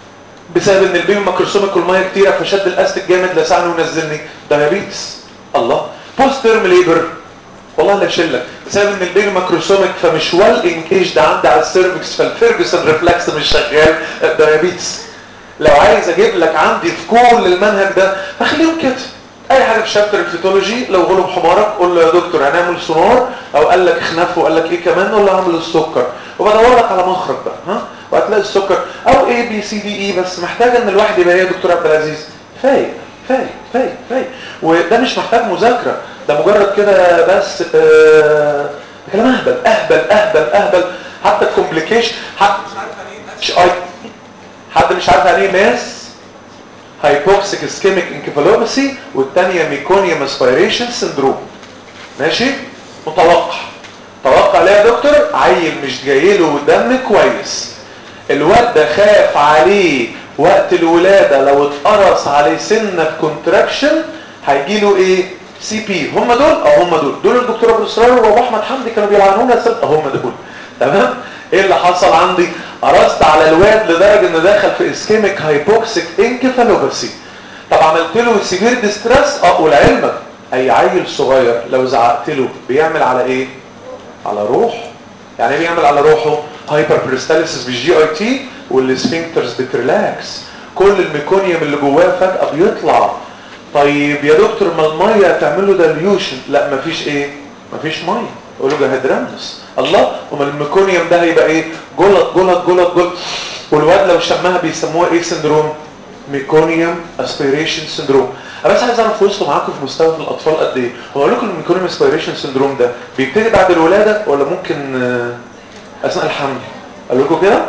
بسبب ان البيبي ماكروسوميك والميه كتيره فشد الاستك جامد لسعني ونزلني دايابيتس الله بوست تيرم ليبر والله لا اشيلك بسبب ان البيبي ماكروسوميك فمش ويل انكيجد عندي على السيرفكس فالفيرجسون ريفلكس مش شغال دايابيتس لو عايز اجيب لك عندي في كل المنهج ده اخليهم كده اي حاجه في شابتر الفيتولوجي لو غلب حمارك قول له يا دكتور هنعمل سونار او قال لك خنف وقال لك ايه كمان قول له اعمل السكر وبدور لك على مخرج بقى ها وهتلاقي السكر او اي بي سي دي اي بس محتاج ان الواحد يبقى ايه يا دكتور عبد العزيز فايق فايق فايق فايق وده مش محتاج مذاكره ده مجرد كده بس آه كلام اهبل اهبل اهبل اهبل حتى الكومبليكيشن حتى مش عارف يعني ايه مش اي حد مش عارف يعني ايه ماس هايبوكسيك اسكيميك انكفالوباسي والثانيه ميكونيوم اسبيريشن سندروم ماشي متوقع توقع ليه يا دكتور عيل مش جاي له دم كويس الواد ده خاف عليه وقت الولاده لو اتقرص عليه سنه كونتراكشن هيجي له ايه سي بي هم دول اه هم دول دول الدكتور ابو اسرار وابو احمد حمدي كانوا بيلعنونا سنه هم دول تمام ايه اللي حصل عندي قرصت على الواد لدرجه انه دخل في اسكيميك هايبوكسيك انكفالوباسي طب عملت له سيفير ديستريس اه ولعلمك اي عيل صغير لو زعقت له بيعمل على ايه على روح يعني ايه بيعمل على روحه هايبر بريستاليسيس بالجي اي تي والسفنكترز بتريلاكس كل الميكونيوم اللي جواه فجاه بيطلع طيب يا دكتور ما الميه هتعمل له داليوشن لا مفيش ايه مفيش ميه يقول له جهدرانس الله امال الميكونيوم ده هيبقى ايه جلط جلط جلط جلط والواد لو شمها بيسموها ايه سندروم ميكونيوم اسبيريشن سندروم انا بس عايز اعرف وصلوا معاكم في مستوى الاطفال قد ايه هو اقول لكم الميكونيوم اسبيريشن سندروم ده بيبتدي بعد الولاده ولا ممكن آه، اثناء الحمل قال لكم كده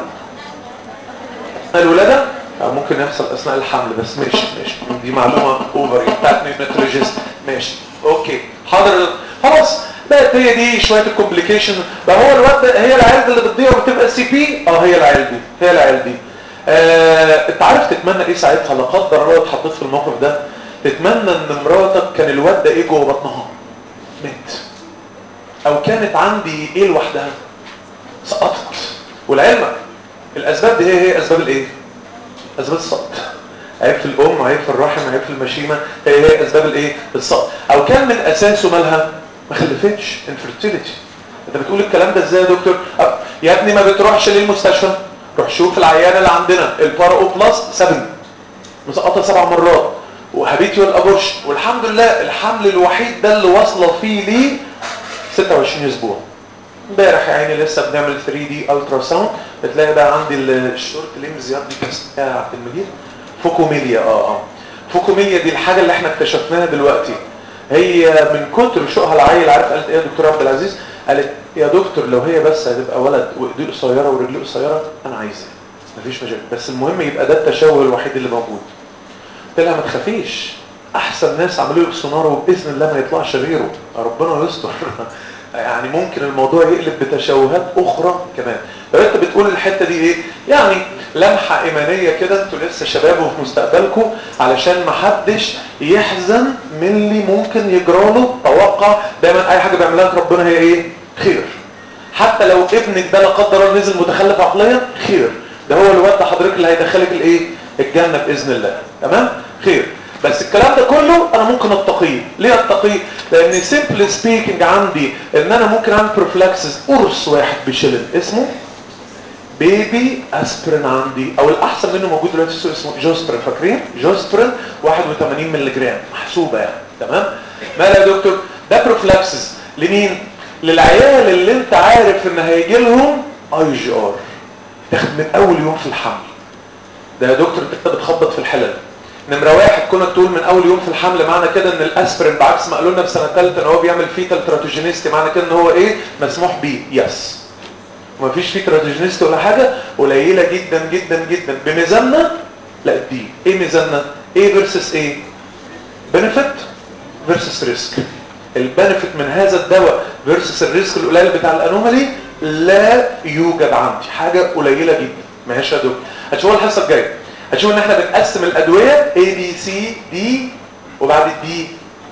اثناء الولاده أو ممكن يحصل اثناء الحمل بس ماشي ماشي دي معلومه اوفر بتاعت نيوناتولوجيست ماشي اوكي حاضر خلاص بقت هي دي شويه الكومبليكيشن بقى هو الواد ده هي العيال اللي بتضيع وبتبقى سي بي اه هي العيال دي هي العيال دي آه، انت عارف تتمنى ايه ساعتها لا قدر الله اتحطيت في الموقف ده تتمنى ان مراتك كان الواد ده ايه جوه بطنها مات او كانت عندي ايه لوحدها سقطت ولعلمك الاسباب دي هي هي اسباب الايه اسباب السقط عيب في الام عيب في الرحم عيب في المشيمه هي هي اسباب الايه السقط او كان من اساسه مالها ما خلفتش انفيرتيليتي انت بتقول الكلام ده ازاي يا دكتور أه، يا ابني ما بتروحش ليه المستشفى روح شوف العيانه اللي عندنا البارا او بلس 7 مسقطه سبع مرات وهابيتيوال ابورشن والحمد لله الحمل الوحيد ده اللي واصله فيه ليه 26 اسبوع امبارح يا عيني لسه بنعمل 3 دي الترا ساوند بتلاقي بقى عندي الشورت ليمز يا دي كاس يا عبد المجيد فوكوميليا اه اه فوكوميليا دي الحاجه اللي احنا اكتشفناها دلوقتي هي من كتر شوقها العيل عارف قالت ايه يا دكتور عبد العزيز قالت يا دكتور لو هي بس هتبقى ولد وايديه قصيره ورجليه قصيره انا عايزها مفيش مشاكل بس المهم يبقى ده التشوه الوحيد اللي موجود قلت لها ما تخافيش احسن ناس عملوا له سونار وباذن الله ما يطلعش غيره ربنا يستر يعني ممكن الموضوع يقلب بتشوهات اخرى كمان لو انت بتقول الحته دي ايه يعني لمحه ايمانيه كده انتوا لسه شباب وفي مستقبلكم علشان ما حدش يحزن من اللي ممكن يجرى له توقع دايما اي حاجه بيعملها لك ربنا هي ايه خير حتى لو ابنك ده لا قدر الله نزل متخلف عقليا خير ده هو الواد ده حضرتك اللي هيدخلك الايه الجنه باذن الله تمام خير بس الكلام ده كله انا ممكن اتقيه ليه اتقيه لان سيمبل سبيكينج عندي ان انا ممكن اعمل بروفلاكسس قرص واحد بشلل اسمه بيبي اسبرين عندي او الاحسن منه موجود دلوقتي في السوق اسمه جوسترين فاكرين جوسترين 81 مللي جرام محسوبه يعني تمام مالها يا دكتور ده بروفلاكسس لمين للعيال اللي انت عارف ان هيجي لهم اي جي ار تاخد من اول يوم في الحمل ده يا دكتور انت بتخبط في الحلل نمرة واحد كونك تقول من اول يوم في الحمل معنى كده ان الاسبرين بعكس ما قالوا لنا في سنة ثالثة ان هو بيعمل فيتال تراتوجينيستي معنى كده ان هو ايه مسموح بيه يس ومفيش فيه تراتوجينيستي ولا حاجة قليلة جدا جدا جدا بميزاننا لا دي ايه ميزاننا ايه فيرسس ايه بنفيت فيرسس ريسك البنفيت من هذا الدواء فيرسس الريسك القليل بتاع الانومالي لا يوجد عندي حاجة قليلة جدا ماشي يا دكتور هتشوفوا الحصة الجاية هتشوف ان احنا بنقسم الادوية A B C D وبعد الدي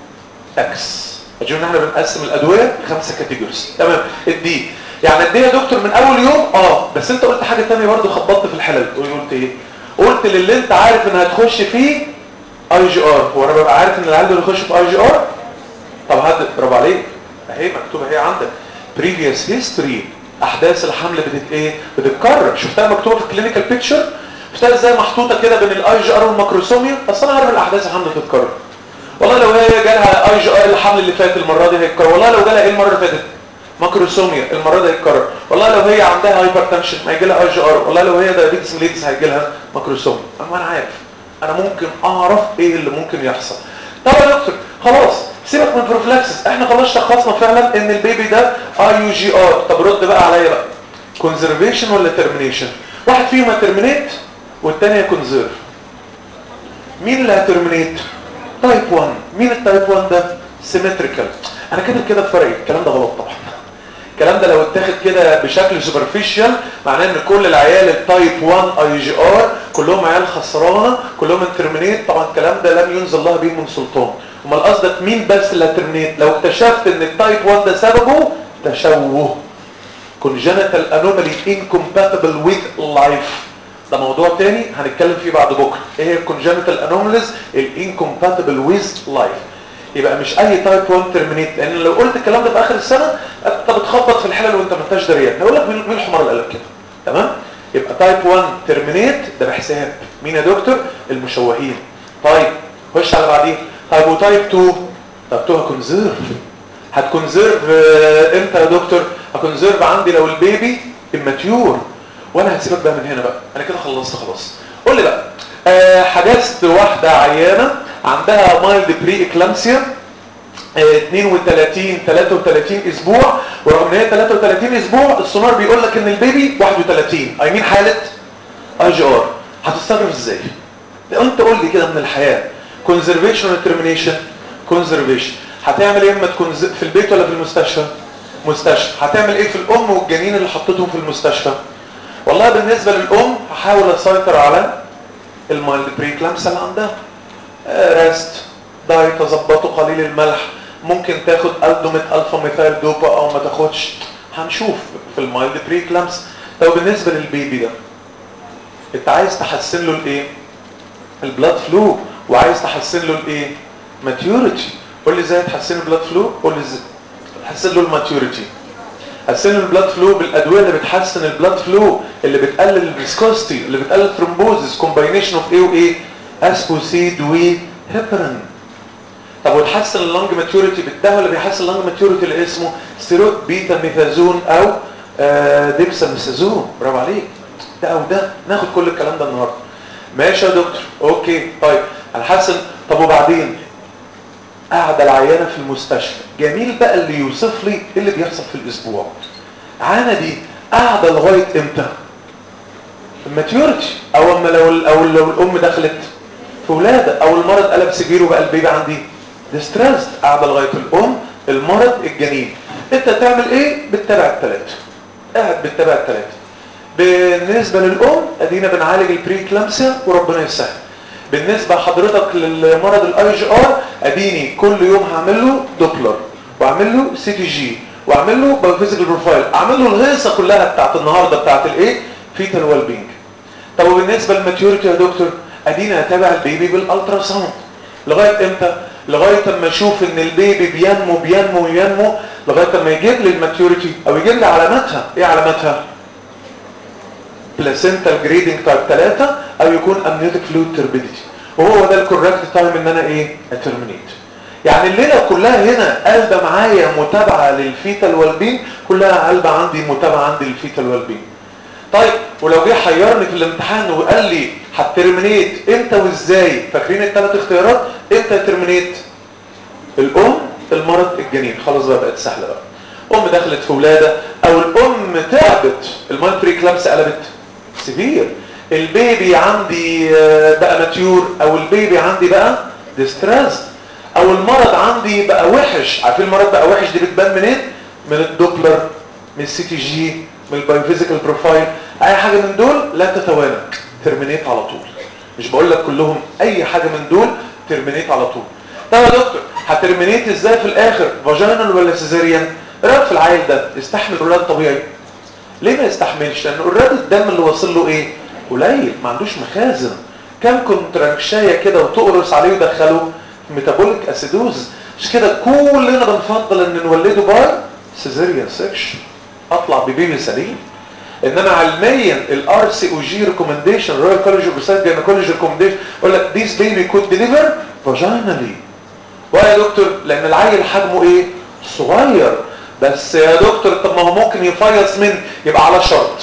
اكس هتشوف ان احنا بنقسم الادوية خمسة كاتيجوريز تمام الدي يعني الدي يا دكتور من اول يوم اه بس انت قلت حاجة تانية برضو خبطت في الحلل قلت ايه قلت للي انت عارف ان هتخش فيه اي جي ار هو انا ببقى عارف ان العيال دول يخش في اي جي ار طب هات برافو عليك اهي مكتوبه اهي عندك previous history احداث الحمل بتت ايه بتتكرر شفتها مكتوبه في الكلينيكال بيكتشر شفتها ازاي محطوطه كده بين الاي جي ار والماكروسوميا بس انا عارف الاحداث الحمل بتتكرر والله لو هي جالها اي جي ار الحمل اللي فات المره دي هيتكرر والله لو جالها ايه المره اللي فاتت ماكروسوميا المره دي هيتكرر والله لو هي عندها هايبرتنشن هيجي لها اي جي ار والله لو هي دايابيتس ميليتس هيجي لها ماكروسوميا اما انا عارف انا ممكن اعرف ايه اللي ممكن يحصل طب يا دكتور خلاص سيبك من بروفلاكسس احنا خلاص شخصنا فعلا ان البيبي ده اي يو جي ار طب رد بقى عليا بقى كونزرفيشن ولا ترمينيشن واحد فيهم هترمينيت والتاني كونزيرف مين اللي هترمينيت تايب 1 مين التايب 1 ده سيمتريكال انا كاتب كده في فرقي الكلام ده غلط طبعا الكلام ده لو اتاخد كده بشكل سوبرفيشال معناه ان كل العيال التايب 1 اي جي ار كلهم عيال خسرانه كلهم انترمينيت طبعا الكلام ده لم ينزل الله به من سلطان امال قصدك مين بس اللي هترمينيت لو اكتشفت ان التايب 1 ده سببه تشوه congenital anomaly incompatible with life ده موضوع تاني هنتكلم فيه بعد بكره ايه هي congenital anomalies incompatible with life يبقى مش اي تايب 1 ترمينيت لان لو قلت الكلام ده في اخر السنه انت بتخبط في الحلل وانت ما انتش دريان هقول لك مين مين الحمار اللي قال لك كده تمام يبقى تايب 1 ترمينيت ده بحساب مين يا دكتور المشوهين طيب خش على بعديه طيب وتايب 2 طب 2 هكونزيرف هتكونزيرف امتى يا دكتور هكونزيرف عندي لو البيبي اماتيور وانا هسيبك بقى من هنا بقى انا كده خلصت خلاص قول لي بقى أه حجزت واحده عيانه عندها مايلد بري اكلامسيا 32 33 اسبوع ورغم ان هي 33 اسبوع السونار بيقول لك ان البيبي 31 اي مين حاله اي جي ار هتتصرف ازاي انت قول لي كده من الحياه كونزرفيشن ولا ترمينيشن كونزرفيشن هتعمل ايه اما تكون في البيت ولا في المستشفى مستشفى هتعمل ايه في الام والجنين اللي حطيتهم في المستشفى والله بالنسبه للام هحاول اسيطر على المايلد بري كلامس اللي عندها ريست دايت اظبطه قليل الملح ممكن تاخد الدوميت الفا ميثايل دوبا او ما تاخدش هنشوف في المايلد بري كلامس طب بالنسبه للبيبي ده انت عايز تحسن له الايه البلاد فلو وعايز تحسن له الايه ماتيوريتي قول لي ازاي تحسن البلاد فلو قول لي ازاي تحسن له الماتيوريتي حسن البلاد فلو بالادويه اللي بتحسن البلاد فلو اللي بتقلل الفيسكوستي اللي بتقلل الثرومبوزس كومباينيشن اوف ايه وايه اسبوسيد وهيبرين طب وتحسن اللنج ماتيوريتي بالدواء اللي بيحسن اللنج ماتيوريتي اللي اسمه ستيرويد بيتا ميثازون او آه ديكساميثازون برافو عليك ده او ده ناخد كل الكلام ده النهارده ماشي يا دكتور اوكي طيب هنحسن طب وبعدين قاعده العيانه في المستشفى جميل بقى اللي يوصف لي ايه اللي بيحصل في الاسبوع عانه دي قاعده لغايه امتى الماتيوريتي او اما لو او لو الام دخلت في ولاده او المرض قلب سجير وبقى البيبي عندي ديستريس قاعده لغايه الام المرض الجنين انت تعمل ايه بتتابع الثلاثه قاعد بتتابع الثلاثه بالنسبه للام ادينا بنعالج البري كلامسيا وربنا يسهل بالنسبه لحضرتك للمرض الاي جي ار اديني كل يوم هعمل له دوبلر واعمل له سي تي جي واعمل له بايوفيزيكال بروفايل اعمل له الهيصه كلها بتاعت النهارده بتاعت الايه فيتال ويل بينج طب وبالنسبه للماتيوريتي يا دكتور ادينا اتابع البيبي بالالترا ساوند لغايه امتى لغايه اما اشوف ان البيبي بينمو بينمو بينمو لغايه اما يجيب لي الماتيوريتي او يجيب لي علاماتها ايه علاماتها بلاسنتال جريدنج تايب 3 او يكون امنيوتيك فلويد تربيديتي وهو ده الكوركت تايم ان انا ايه اترمينيت يعني الليله كلها هنا قلبه معايا متابعه للفيتال والبين كلها قلبه عندي متابعه عندي للفيتال والبين طيب ولو جه حيرني في الامتحان وقال لي هترمينيت امتى وازاي فاكرين الثلاث اختيارات امتى ترمينيت الام المرض الجنين خلاص بقى بقت سهله بقى ام دخلت في ولاده او الام تعبت المالتري كلامس قلبت سيفير البيبي عندي بقى ماتيور او البيبي عندي بقى ديستريس او المرض عندي بقى وحش عارفين المرض بقى وحش دي بتبان منين من الدوبلر من السي تي جي من البايوفيزيكال بروفايل اي حاجه من دول لا تتوانى ترمينيت على طول مش بقول لك كلهم اي حاجه من دول ترمينيت على طول طب يا دكتور هترمينيت ازاي في الاخر فاجينال ولا سيزاريان رايك في العيل ده يستحمل اولاد طبيعي ليه ما يستحملش لان اوريدي الدم اللي واصل له ايه قليل ما عندوش مخازن كم كونتراكشايه كده وتقرص عليه ويدخله في ميتابوليك اسيدوز مش كده كلنا بنفضل ان نولده باي سيزيريان سكشن اطلع ببيبي سليم انما علميا الار سي او جي ريكومنديشن رويال كولج اوف ريسيرش جاينيكولوجي ريكومنديشن يقول لك ذيس بيبي كود ديليفر فاجينالي ويا دكتور لان العيل حجمه ايه صغير بس يا دكتور طب ما هو ممكن يفيص من يبقى على شرط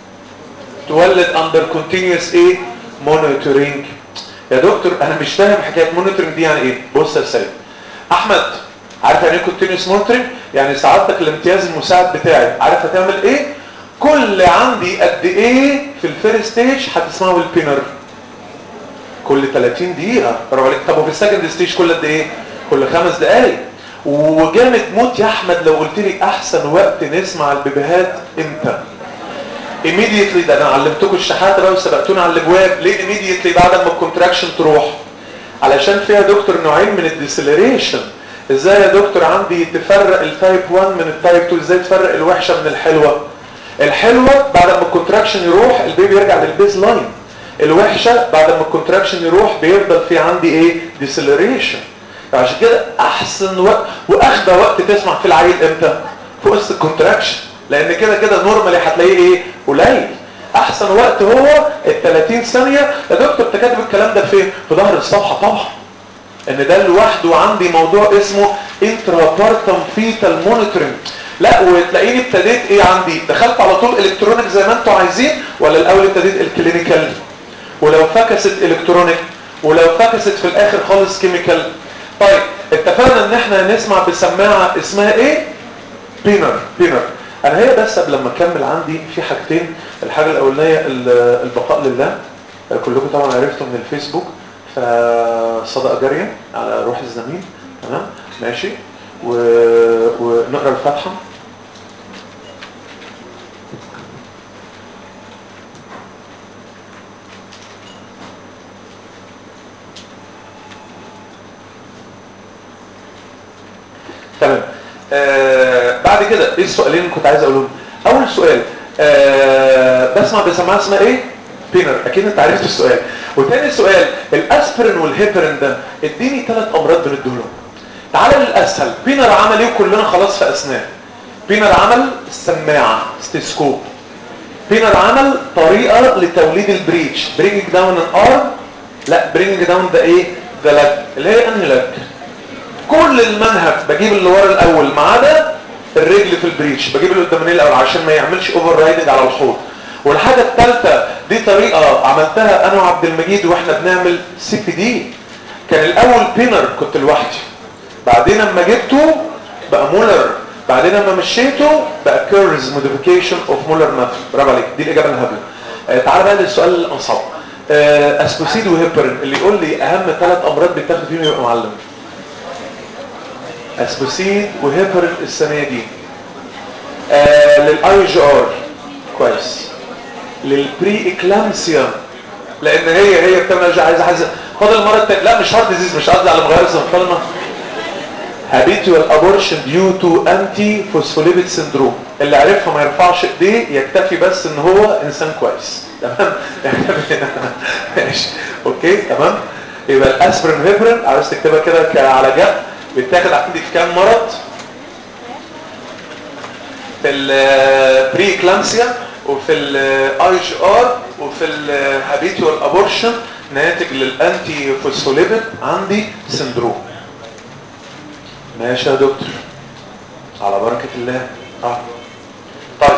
تولد اندر كونتينيوس ايه مونيتورنج يا دكتور انا مش فاهم حكايه مونيتورنج دي يعني ايه بص يا سيد احمد عارف يعني ايه كونتينيوس مونيتورنج يعني سعادتك الامتياز المساعد بتاعي عارف هتعمل ايه كل عندي قد ايه في الفيرست ستيج هتسمعه البينر كل 30 دقيقة برافو عليك طب وفي السكند ستيج كل قد ايه كل خمس دقايق وجامد موت يا احمد لو قلت لي احسن وقت نسمع البيبيهات امتى immediately ده انا علمتكم الشحاته بقى وسبقتونا على الابواب ليه immediately بعد ما الكونتراكشن تروح علشان فيها دكتور نوعين من الديسلريشن ازاي يا دكتور عندي تفرق التايب 1 من التايب 2 ازاي تفرق الوحشه من الحلوه الحلوه بعد ما الكونتراكشن يروح البيبي يرجع للبيز لاين الوحشه بعد ما الكونتراكشن يروح بيفضل في عندي ايه ديسلريشن عشان كده احسن وقت واخدى وقت تسمع في العيل امتى في وسط الكونتراكشن لان كده كده نورمالي هتلاقيه ايه قليل احسن وقت هو ال 30 ثانيه يا دكتور انت كاتب الكلام ده فين في ظهر الصفحه طبعا ان ده لوحده عندي موضوع اسمه انترابارتم فيتال مونيتورنج لا وتلاقيني ابتديت ايه عندي دخلت على طول الكترونيك زي ما انتوا عايزين ولا الاول ابتديت الكلينيكال ولو فكست الكترونيك ولو فكست في الاخر خالص كيميكال طيب اتفقنا ان احنا نسمع بسماعه اسمها ايه بينر بينر انا هي بس قبل ما اكمل عندي في حاجتين الحاجه الاولانيه البقاء لله كلكم طبعا عرفتوا من الفيسبوك فصدقه جاريه على روح الزميل تمام ماشي و... ونقرا الفاتحه تمام آه بعد كده ايه السؤالين اللي كنت عايز اقولهم اول سؤال آه بسمع بسماعه اسمها ايه بينر اكيد انت عرفت السؤال وتاني سؤال الاسبرين والهيبرين ده اديني ثلاث امراض بنديهم تعالى للاسهل بينر عمل ايه كلنا خلاص في اسنان بينر عمل السماعه ستيسكوب بينر عمل طريقه لتوليد البريتش برينج داون ان ارم لا برينج داون ده ايه ده لك اللي هي انهي لك كل المنهج بجيب اللي ورا الاول ما عدا الرجل في البريتش بجيب اللي قدامانيه الاول عشان ما يعملش اوفر رايدنج على الحوض والحاجه الثالثه دي طريقه عملتها انا وعبد المجيد واحنا بنعمل سي بي دي كان الاول بينر كنت لوحدي بعدين اما جبته بقى مولر بعدين اما مشيته بقى كيرز موديفيكيشن اوف مولر ميثود برافو عليك دي الاجابه الهبله آه تعال بقى للسؤال الاصعب آه اسبوسيد وهيبرين اللي يقول لي اهم ثلاث امراض بتاخد فيهم يبقى معلم اسبوسيد وهيبرين السنه دي آه للاي جي ار كويس للبري اكلامسيا لان هي هي بتعمل عايزه عايزه فاضل المره التانية لا مش هارت ديزيز مش قصدي على مغير فاضل habitual abortion due to anti phospholipid syndrome اللي عرفها ما يرفعش ايديه يكتفي بس ان هو انسان كويس تمام ماشي اوكي تمام يبقى الاسبرين هيبرين عاوز تكتبها كده على جنب بيتاخد عندي في كام مرض في البري كلامسيا وفي الاي جي ار وفي الهابيتوال ابورشن ناتج للانتي فوسفوليبيد عندي سندروم ماشي يا دكتور على بركة الله اه طيب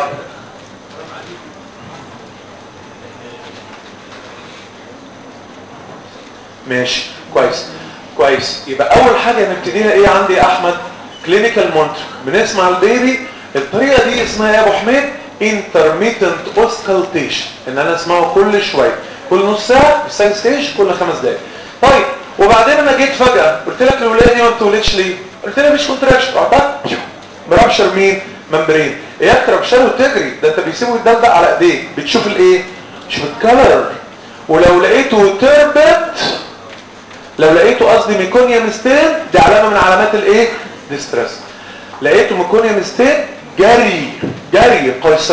ماشي كويس كويس يبقى اول حاجة نبتديها ايه عندي يا احمد كلينيكال مونتر بنسمع البيبي الطريقة دي اسمها يا ابو حميد intermittent auscultation ان انا اسمعه كل شوية كل نص ساعة في الساين ستيج كل خمس دقايق طيب وبعدين انا جيت فجأة قلت لك الولاية دي ما بتولدش ليه قلت لها مفيش كونتراكشن رحت مرابشر مين ممبرين اياك ترابشر وتجري ده انت بيسيبه يدلدق على ايديه بتشوف الايه بتشوف الكلر ولو لقيته تربت لو لقيته قصدي ميكونيوم ستين دي علامه من علامات الايه ديستريس لقيته ميكونيوم ستين جري جري قيصريه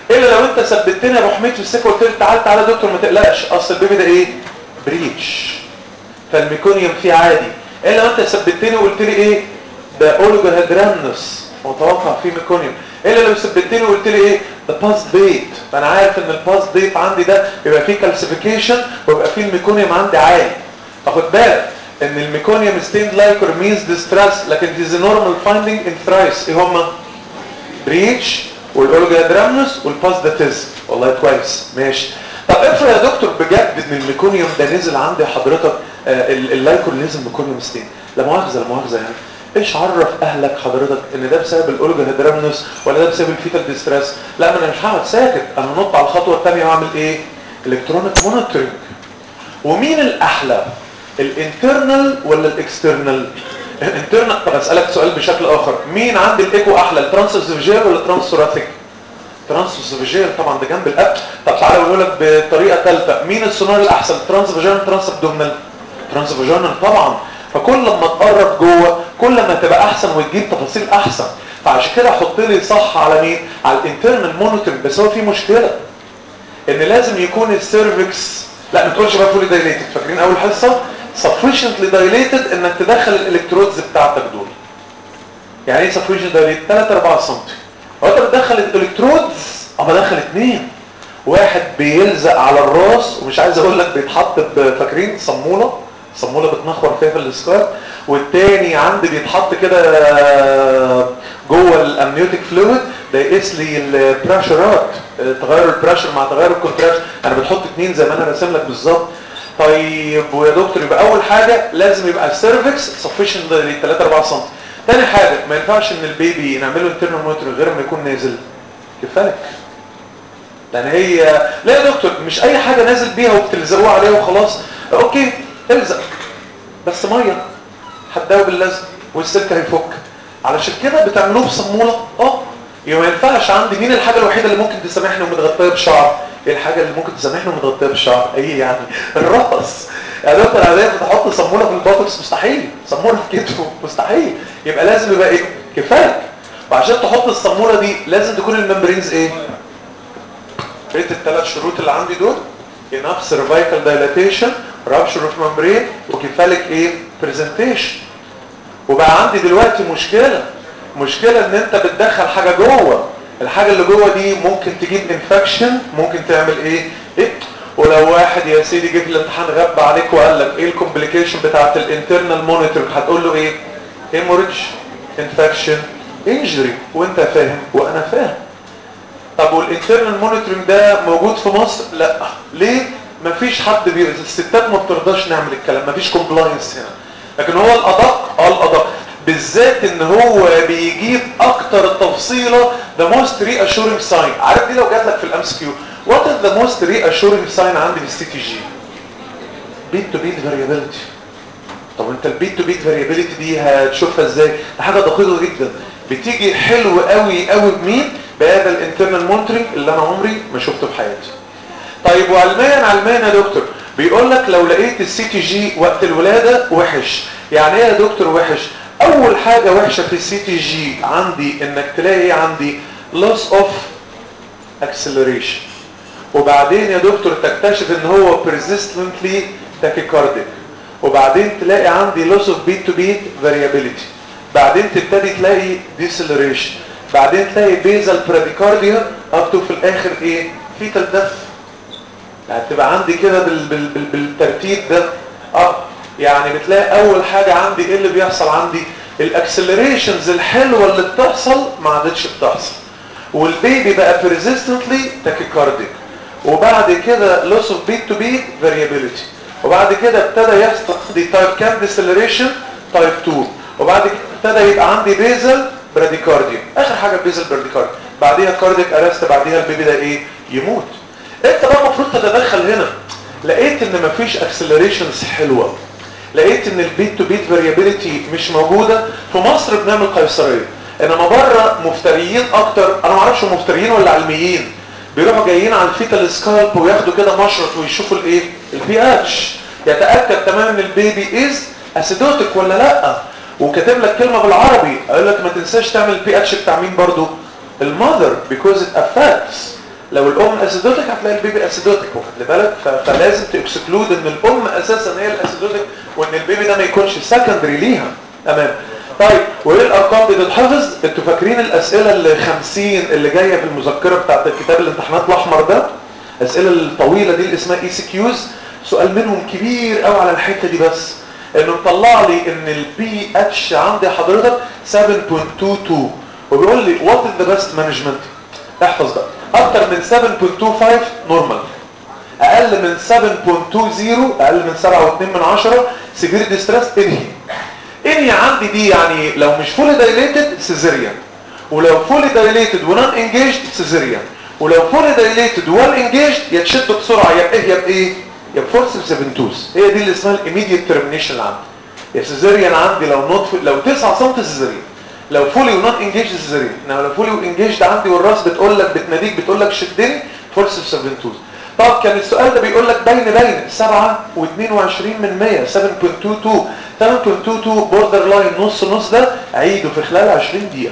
الا لو انت ثبتني يا ابو حميد في السكه وقلت لي تعال تعالى يا دكتور ما تقلقش اصل البيبي ده ايه بريتش فالميكونيوم فيه عادي الا لو انت ثبتني وقلت لي ايه ده اوليجوهيدرامنس متوقع فيه ميكونيوم الا لو ثبتني وقلت لي ايه ده باس ديت فانا عارف ان الباس ديت عندي ده يبقى فيه كالسيفيكيشن ويبقى فيه الميكونيوم عندي عالي فخد بالك ان الميكونيوم ستيند لايكر مينز ديستريس لكن دي از نورمال فايندينج ان ثرايس ايه هما بريتش والاولوجادرامنوس والباسداتيزم والله كويس ماشي طب افرض يا دكتور بجد ان الميكونيوم ده نزل عندي حضرتك آه اللايكور نزل ميكونيوم ستين لا مؤاخذه لا مؤاخذه يعني ايش عرف اهلك حضرتك ان ده بسبب الاولوجادرامنوس ولا ده بسبب الفيتال ديستريس لا ما انا مش هقعد ساكت انا هنط على الخطوه الثانيه واعمل ايه الكترونيك مونيتورنج ومين الاحلى الانترنال ولا الاكسترنال الانترنال طب اسالك سؤال بشكل اخر مين عند الايكو احلى الترانسفيجيال ولا الترانسوراتيك ترانسفيجيال طبعا ده جنب الاب طب تعالى اقول لك بطريقه ثالثه مين السونار الاحسن ترانسفيجيال ترانس ابدومينال ترانسفيجيال طبعا فكل ما تقرب جوه كل ما تبقى احسن وتجيب تفاصيل احسن فعشان كده حط لي صح على مين على الانترنال مونيتورنج بس هو في مشكله ان لازم يكون السيرفكس لا ما تقولش بقى فولي دايليتد فاكرين اول حصه sufficiently dilated انك تدخل الالكترودز بتاعتك دول يعني ايه sufficiently dilated 3 4 سم هو انت بتدخل الالكترودز اه بدخل اثنين واحد بيلزق على الراس ومش عايز اقول لك بيتحط فاكرين صموله صموله بتنخر فيها في السكوات والتاني عندي بيتحط كده جوه الامنيوتيك فلويد ده يقيس لي البريشرات تغير البريشر مع تغير الكونتراكشن انا بتحط اثنين زي ما انا راسم لك بالظبط طيب ويا دكتور يبقى اول حاجه لازم يبقى السيرفكس سفيشنت ل 3 4 سم تاني حاجه ما ينفعش ان البيبي نعمله انترنال مونيتور غير ما يكون نازل كفايه لان هي لا يا دكتور مش اي حاجه نازل بيها وبتلزقوها عليها وخلاص اوكي الزق بس ميه هتداوي اللزق والسلك هيفك علشان كده بتعملوه بصموله اه يبقى ما ينفعش عندي مين الحاجه الوحيده اللي ممكن تسامحني ومتغطيه بشعر ايه الحاجه اللي ممكن تسامحني ومتغطيه بشعر ايه يعني الرقص يا دكتور انا تحط صموله في البوتوكس مستحيل صموله في كتفه مستحيل يبقى لازم يبقى ايه كفايه وعشان تحط الصموله دي لازم تكون الممبرينز ايه قريت الثلاث شروط اللي عندي دول enough cervical dilatation rupture of membrane وكفالك ايه presentation وبقى عندي دلوقتي مشكلة مشكلة ان انت بتدخل حاجة جوه الحاجة اللي جوه دي ممكن تجيب انفكشن ممكن تعمل ايه ايه ولو واحد يا سيدي جه في الامتحان غب عليك وقال لك ايه الكومبليكيشن بتاعت الانترنال مونيتور هتقول له ايه هيموريدج انفكشن انجري وانت فاهم وانا فاهم طب والانترنال مونيتورنج ده موجود في مصر لا ليه مفيش حد بي... الستات ما بترضاش نعمل الكلام مفيش كومبلاينس هنا لكن هو الادق اه الادق بالذات ان هو بيجيب اكتر تفصيله the most reassuring sign عارف دي لو جات لك في الام اس كيو what is the most reassuring sign عندي في السي تي جي بيت تو بيت فاريابيلتي طب انت البيت تو بيت فاريابيلتي دي هتشوفها ازاي ده حاجه دقيقه جدا بتيجي حلو قوي قوي بمين بهذا الانترنال مونترنج اللي انا عمري ما شفته في حياتي طيب وعلميا علميا يا دكتور بيقول لك لو لقيت السي تي جي وقت الولاده وحش يعني ايه يا دكتور وحش اول حاجه وحشه في السي تي جي عندي انك تلاقي ايه عندي loss of acceleration وبعدين يا دكتور تكتشف ان هو persistently tachycardic وبعدين تلاقي عندي loss of beat to beat variability بعدين تبتدي تلاقي deceleration بعدين تلاقي basal bradycardia up to في الاخر ايه fetal death يعني تبقى عندي كده بال بال بال بالترتيب ده اه يعني بتلاقي اول حاجة عندي ايه اللي بيحصل عندي الاكسلريشنز الحلوة اللي بتحصل ما عادتش بتحصل والبيبي بقى persistently tachycardic وبعد كده loss of beat to beat variability وبعد كده ابتدى يحصل عندي تايب كام ديسلريشن تايب 2 وبعد كده ابتدى يبقى عندي بيزل براديكارديا اخر حاجه بيزل براديكارديا بعديها كارديك ارست بعديها البيبي ده ايه يموت انت بقى المفروض تتدخل هنا لقيت ان مفيش اكسلريشنز حلوه لقيت ان البيت تو بيت فاريابيليتي مش موجوده في مصر بنعمل قيصريه انما بره مفتريين اكتر انا ما اعرفش مفتريين ولا علميين بيروحوا جايين على الفيتال سكالب وياخدوا كده مشرط ويشوفوا الايه البي اتش يتاكد تماما ان البيبي از اسيدوتك ولا لا وكاتب لك كلمه بالعربي اقول لك ما تنساش تعمل البي اتش بتاع مين برضو المذر because it affects لو الام اسيدوتك هتلاقي البيبي اسيدوتك واخد بالك ف- فلازم تكسكلود ان الام اساسا هي الاسيدوتك وان البيبي ده ما يكونش سكندري ليها تمام طيب وايه الارقام بتتحفظ انتوا فاكرين الاسئله ال 50 اللي جايه في المذكره بتاعت الكتاب الامتحانات الاحمر ده الاسئله الطويله دي اللي اسمها اي سي كيوز سؤال منهم كبير قوي على الحته دي بس انه مطلع لي ان البي اتش عندي حضرتك 7.22 وبيقول لي وات از ذا بيست مانجمنت احفظ بقى اكتر من 7.25 نورمال اقل من 7.20 اقل من 7.2 من 10 سيفير ديستريس انهي انهي عندي دي يعني لو مش فولي دايليتد سيزيريان ولو فولي دايليتد ونون انجيجد سيزيريان ولو فولي دايليتد وال انجيجد يا تشد بسرعه يا بايه يا بايه يا بفورس سيفنتوس هي دي اللي اسمها الايميديت ترمينيشن اللي عندي يا سيزيريان عندي لو نوت لو 9 سم سيزيريان لو فولي ونون انجيجد سيزيريان انما لو فولي وانجيجد عندي والراس بتقول لك بتناديك بتقول لك شدني فورس سيفنتوس طب كان السؤال ده بيقول لك بين بين 7 و22 من 100 7.22 7.22 بوردر لاين نص نص ده عيده في خلال 20 دقيقة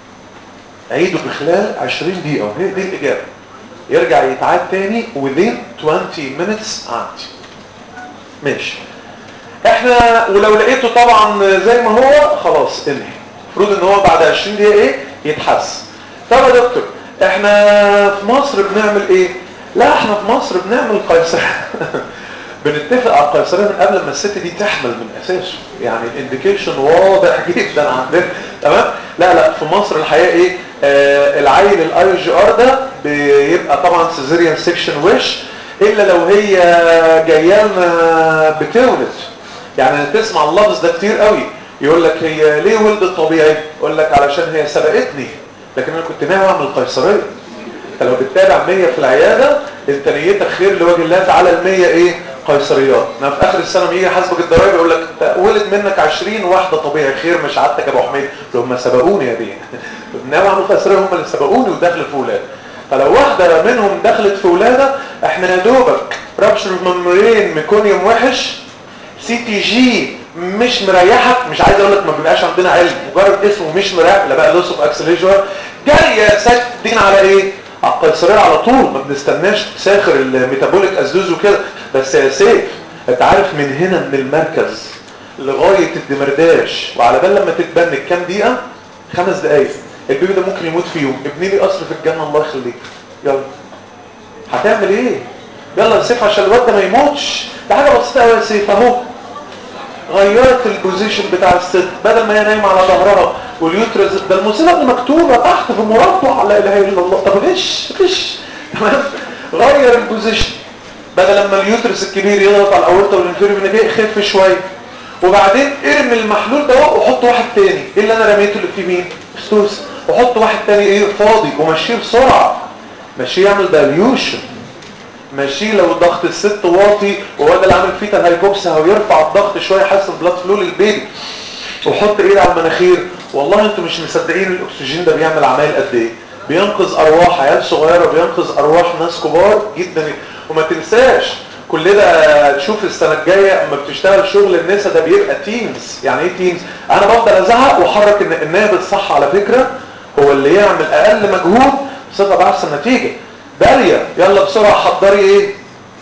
عيده في خلال 20 دقيقة وهي دي الإجابة يرجع يتعاد تاني within 20 minutes عندي ماشي احنا ولو لقيته طبعا زي ما هو خلاص انهي المفروض ان هو بعد 20 دقيقة ايه يتحسن طب يا دكتور احنا في مصر بنعمل ايه لا احنا في مصر بنعمل قيصرية بنتفق على القيصرية من قبل ما الست دي تحمل من اساسه يعني الانديكيشن واضح جدا عندنا تمام لا لا في مصر الحقيقة ايه آه العيل الاي جي ار ده بيبقى طبعا سيزيريان سيكشن وش الا لو هي جايه لنا بتولد يعني تسمع اللفظ ده كتير قوي يقول لك هي ليه ولدت طبيعي يقول لك علشان هي سبقتني لكن انا كنت ناوي اعمل قيصريه انت لو بتتابع 100 في العياده انت نيتك خير لوجه الله تعالى ال 100 ايه قيصريات انا في اخر السنه بيجي يحاسبك الضرايب يقول لك ولد منك 20 واحده طبيعي خير مش عادتك يا ابو حميد هم سبقوني يا بيه ناوي اعمل قيصريه هم اللي سبقوني ودخلوا في ولاد فلو واحده منهم دخلت في ولاده احنا يا دوبك رابشر ممبرين ميكونيوم وحش سي تي جي مش مريحك مش عايز اقول لك ما بيبقاش عندنا علم مجرد اسمه مش مريح لا بقى لوس اوف اكسليجر جايه ساكتين على ايه على القيصريه على طول ما بنستناش ساخر الميتابوليك ازوز وكده بس يا سيف انت عارف من هنا من المركز لغايه الدمرداش وعلى بال لما تتبنك كام دقيقه خمس دقايق البيبي ده ممكن يموت في يوم ابني لي قصر في الجنه الله يخليك يلا هتعمل ايه يلا يا سيف عشان الواد ده ما يموتش ده حاجه بسيطه قوي يا سيف اهو غيرت البوزيشن بتاع الست بدل ما هي نايمه على ظهرها واليوترس ده المصيبه اللي مكتوبه تحت في مربع لا اله الا الله طب غش غش تمام غير البوزيشن بدل لما اليوترس الكبير يضغط على الاورطه والانفيريور فينيكي خف شويه وبعدين ارمي المحلول ده وحط واحد تاني ايه اللي انا رميته اللي فيه مين ستوس وحط واحد تاني ايه فاضي ومشيه بسرعه مشيه يعمل دايليوشن ماشي لو ضغط الست واطي وهو ده اللي عامل فيتا هايبوكسا هو يرفع الضغط شويه يحسن بلاد فلو للبيبي وحط ايد على المناخير والله انتوا مش مصدقين الاكسجين ده بيعمل عمايل قد ايه بينقذ ارواح عيال صغيره بينقذ ارواح ناس كبار جدا وما تنساش كل ده تشوف السنه الجايه اما بتشتغل شغل النسا ده بيبقى تيمز يعني ايه تيمز انا بفضل ازعق واحرك ان النائب الصح على فكره هو اللي يعمل اقل مجهود بصفه باحسن نتيجه داليا يلا بسرعه حضري ايه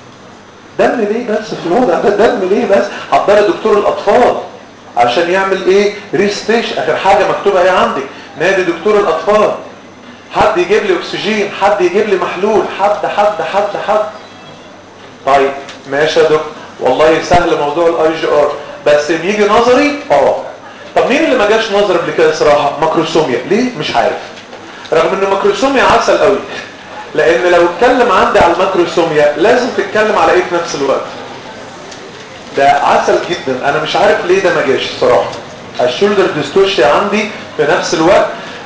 دم ليه بس في الوضع ده دم ليه بس حضري دكتور الاطفال عشان يعمل ايه ريستيش اخر حاجه مكتوبه اهي عندك نادي دكتور الاطفال حد يجيب لي اكسجين حد يجيب لي محلول حد حد حد حد طيب ماشي يا دكتور والله سهل موضوع الاي جي ار بس بيجي نظري اه طب مين اللي ما جاش نظري قبل كده صراحه ماكروسوميا ليه مش عارف رغم ان ماكروسوميا عسل قوي لان لو اتكلم عندي على الماكروسوميا لازم تتكلم على ايه في نفس الوقت ده عسل جدا انا مش عارف ليه ده ما جاش الصراحه الشولدر ديستوشيا عندي في نفس الوقت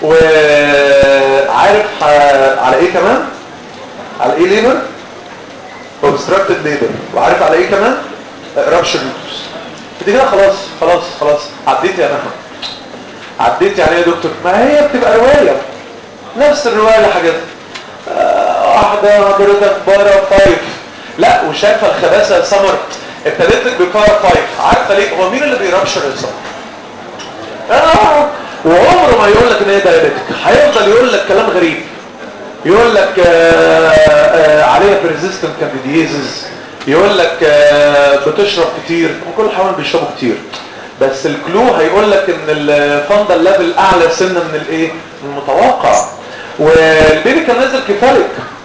وعارف على ايه كمان على ايه ليبر obstructed ليبر وعارف على ايه كمان رابشر يوترس دي كده خلاص خلاص خلاص عديت يا نهى عديت يعني يا دكتور ما هي بتبقى روايه نفس الروايه اللي حاجتها واحدة حضرتك بارا فايف لا وشايفة الخباثة يا سمر ابتديت لك ببارا فايف عارفة ليه هو مين اللي بيرابشر يا سمر آه وعمره ما يقول لك ان هي دايرتك هيفضل يقول لك كلام غريب يقول لك آه، آه، عليها بريزيستنت كانديديزز يقول لك آه، بتشرب كتير وكل الحيوانات بيشربوا كتير بس الكلو هيقول لك ان الفندل ليفل اعلى سنه من الايه من المتوقع والبيبي كان نازل كفالك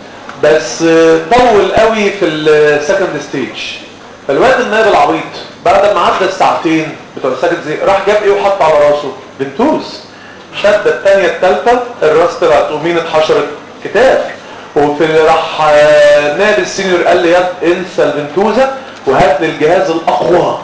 بس آه، طول قوي في السكند ستيج فالواد النائب العبيط بعد ما عدى الساعتين بتوع السكند ستيج راح جاب ايه وحط على راسه بنتوز شدة الثانية الثالثة الراس طلعت ومين اتحشرت كتاف وفي اللي راح آه، نائب السينيور قال لي يا انسى الفنتوزة وهات لي الجهاز الاقوى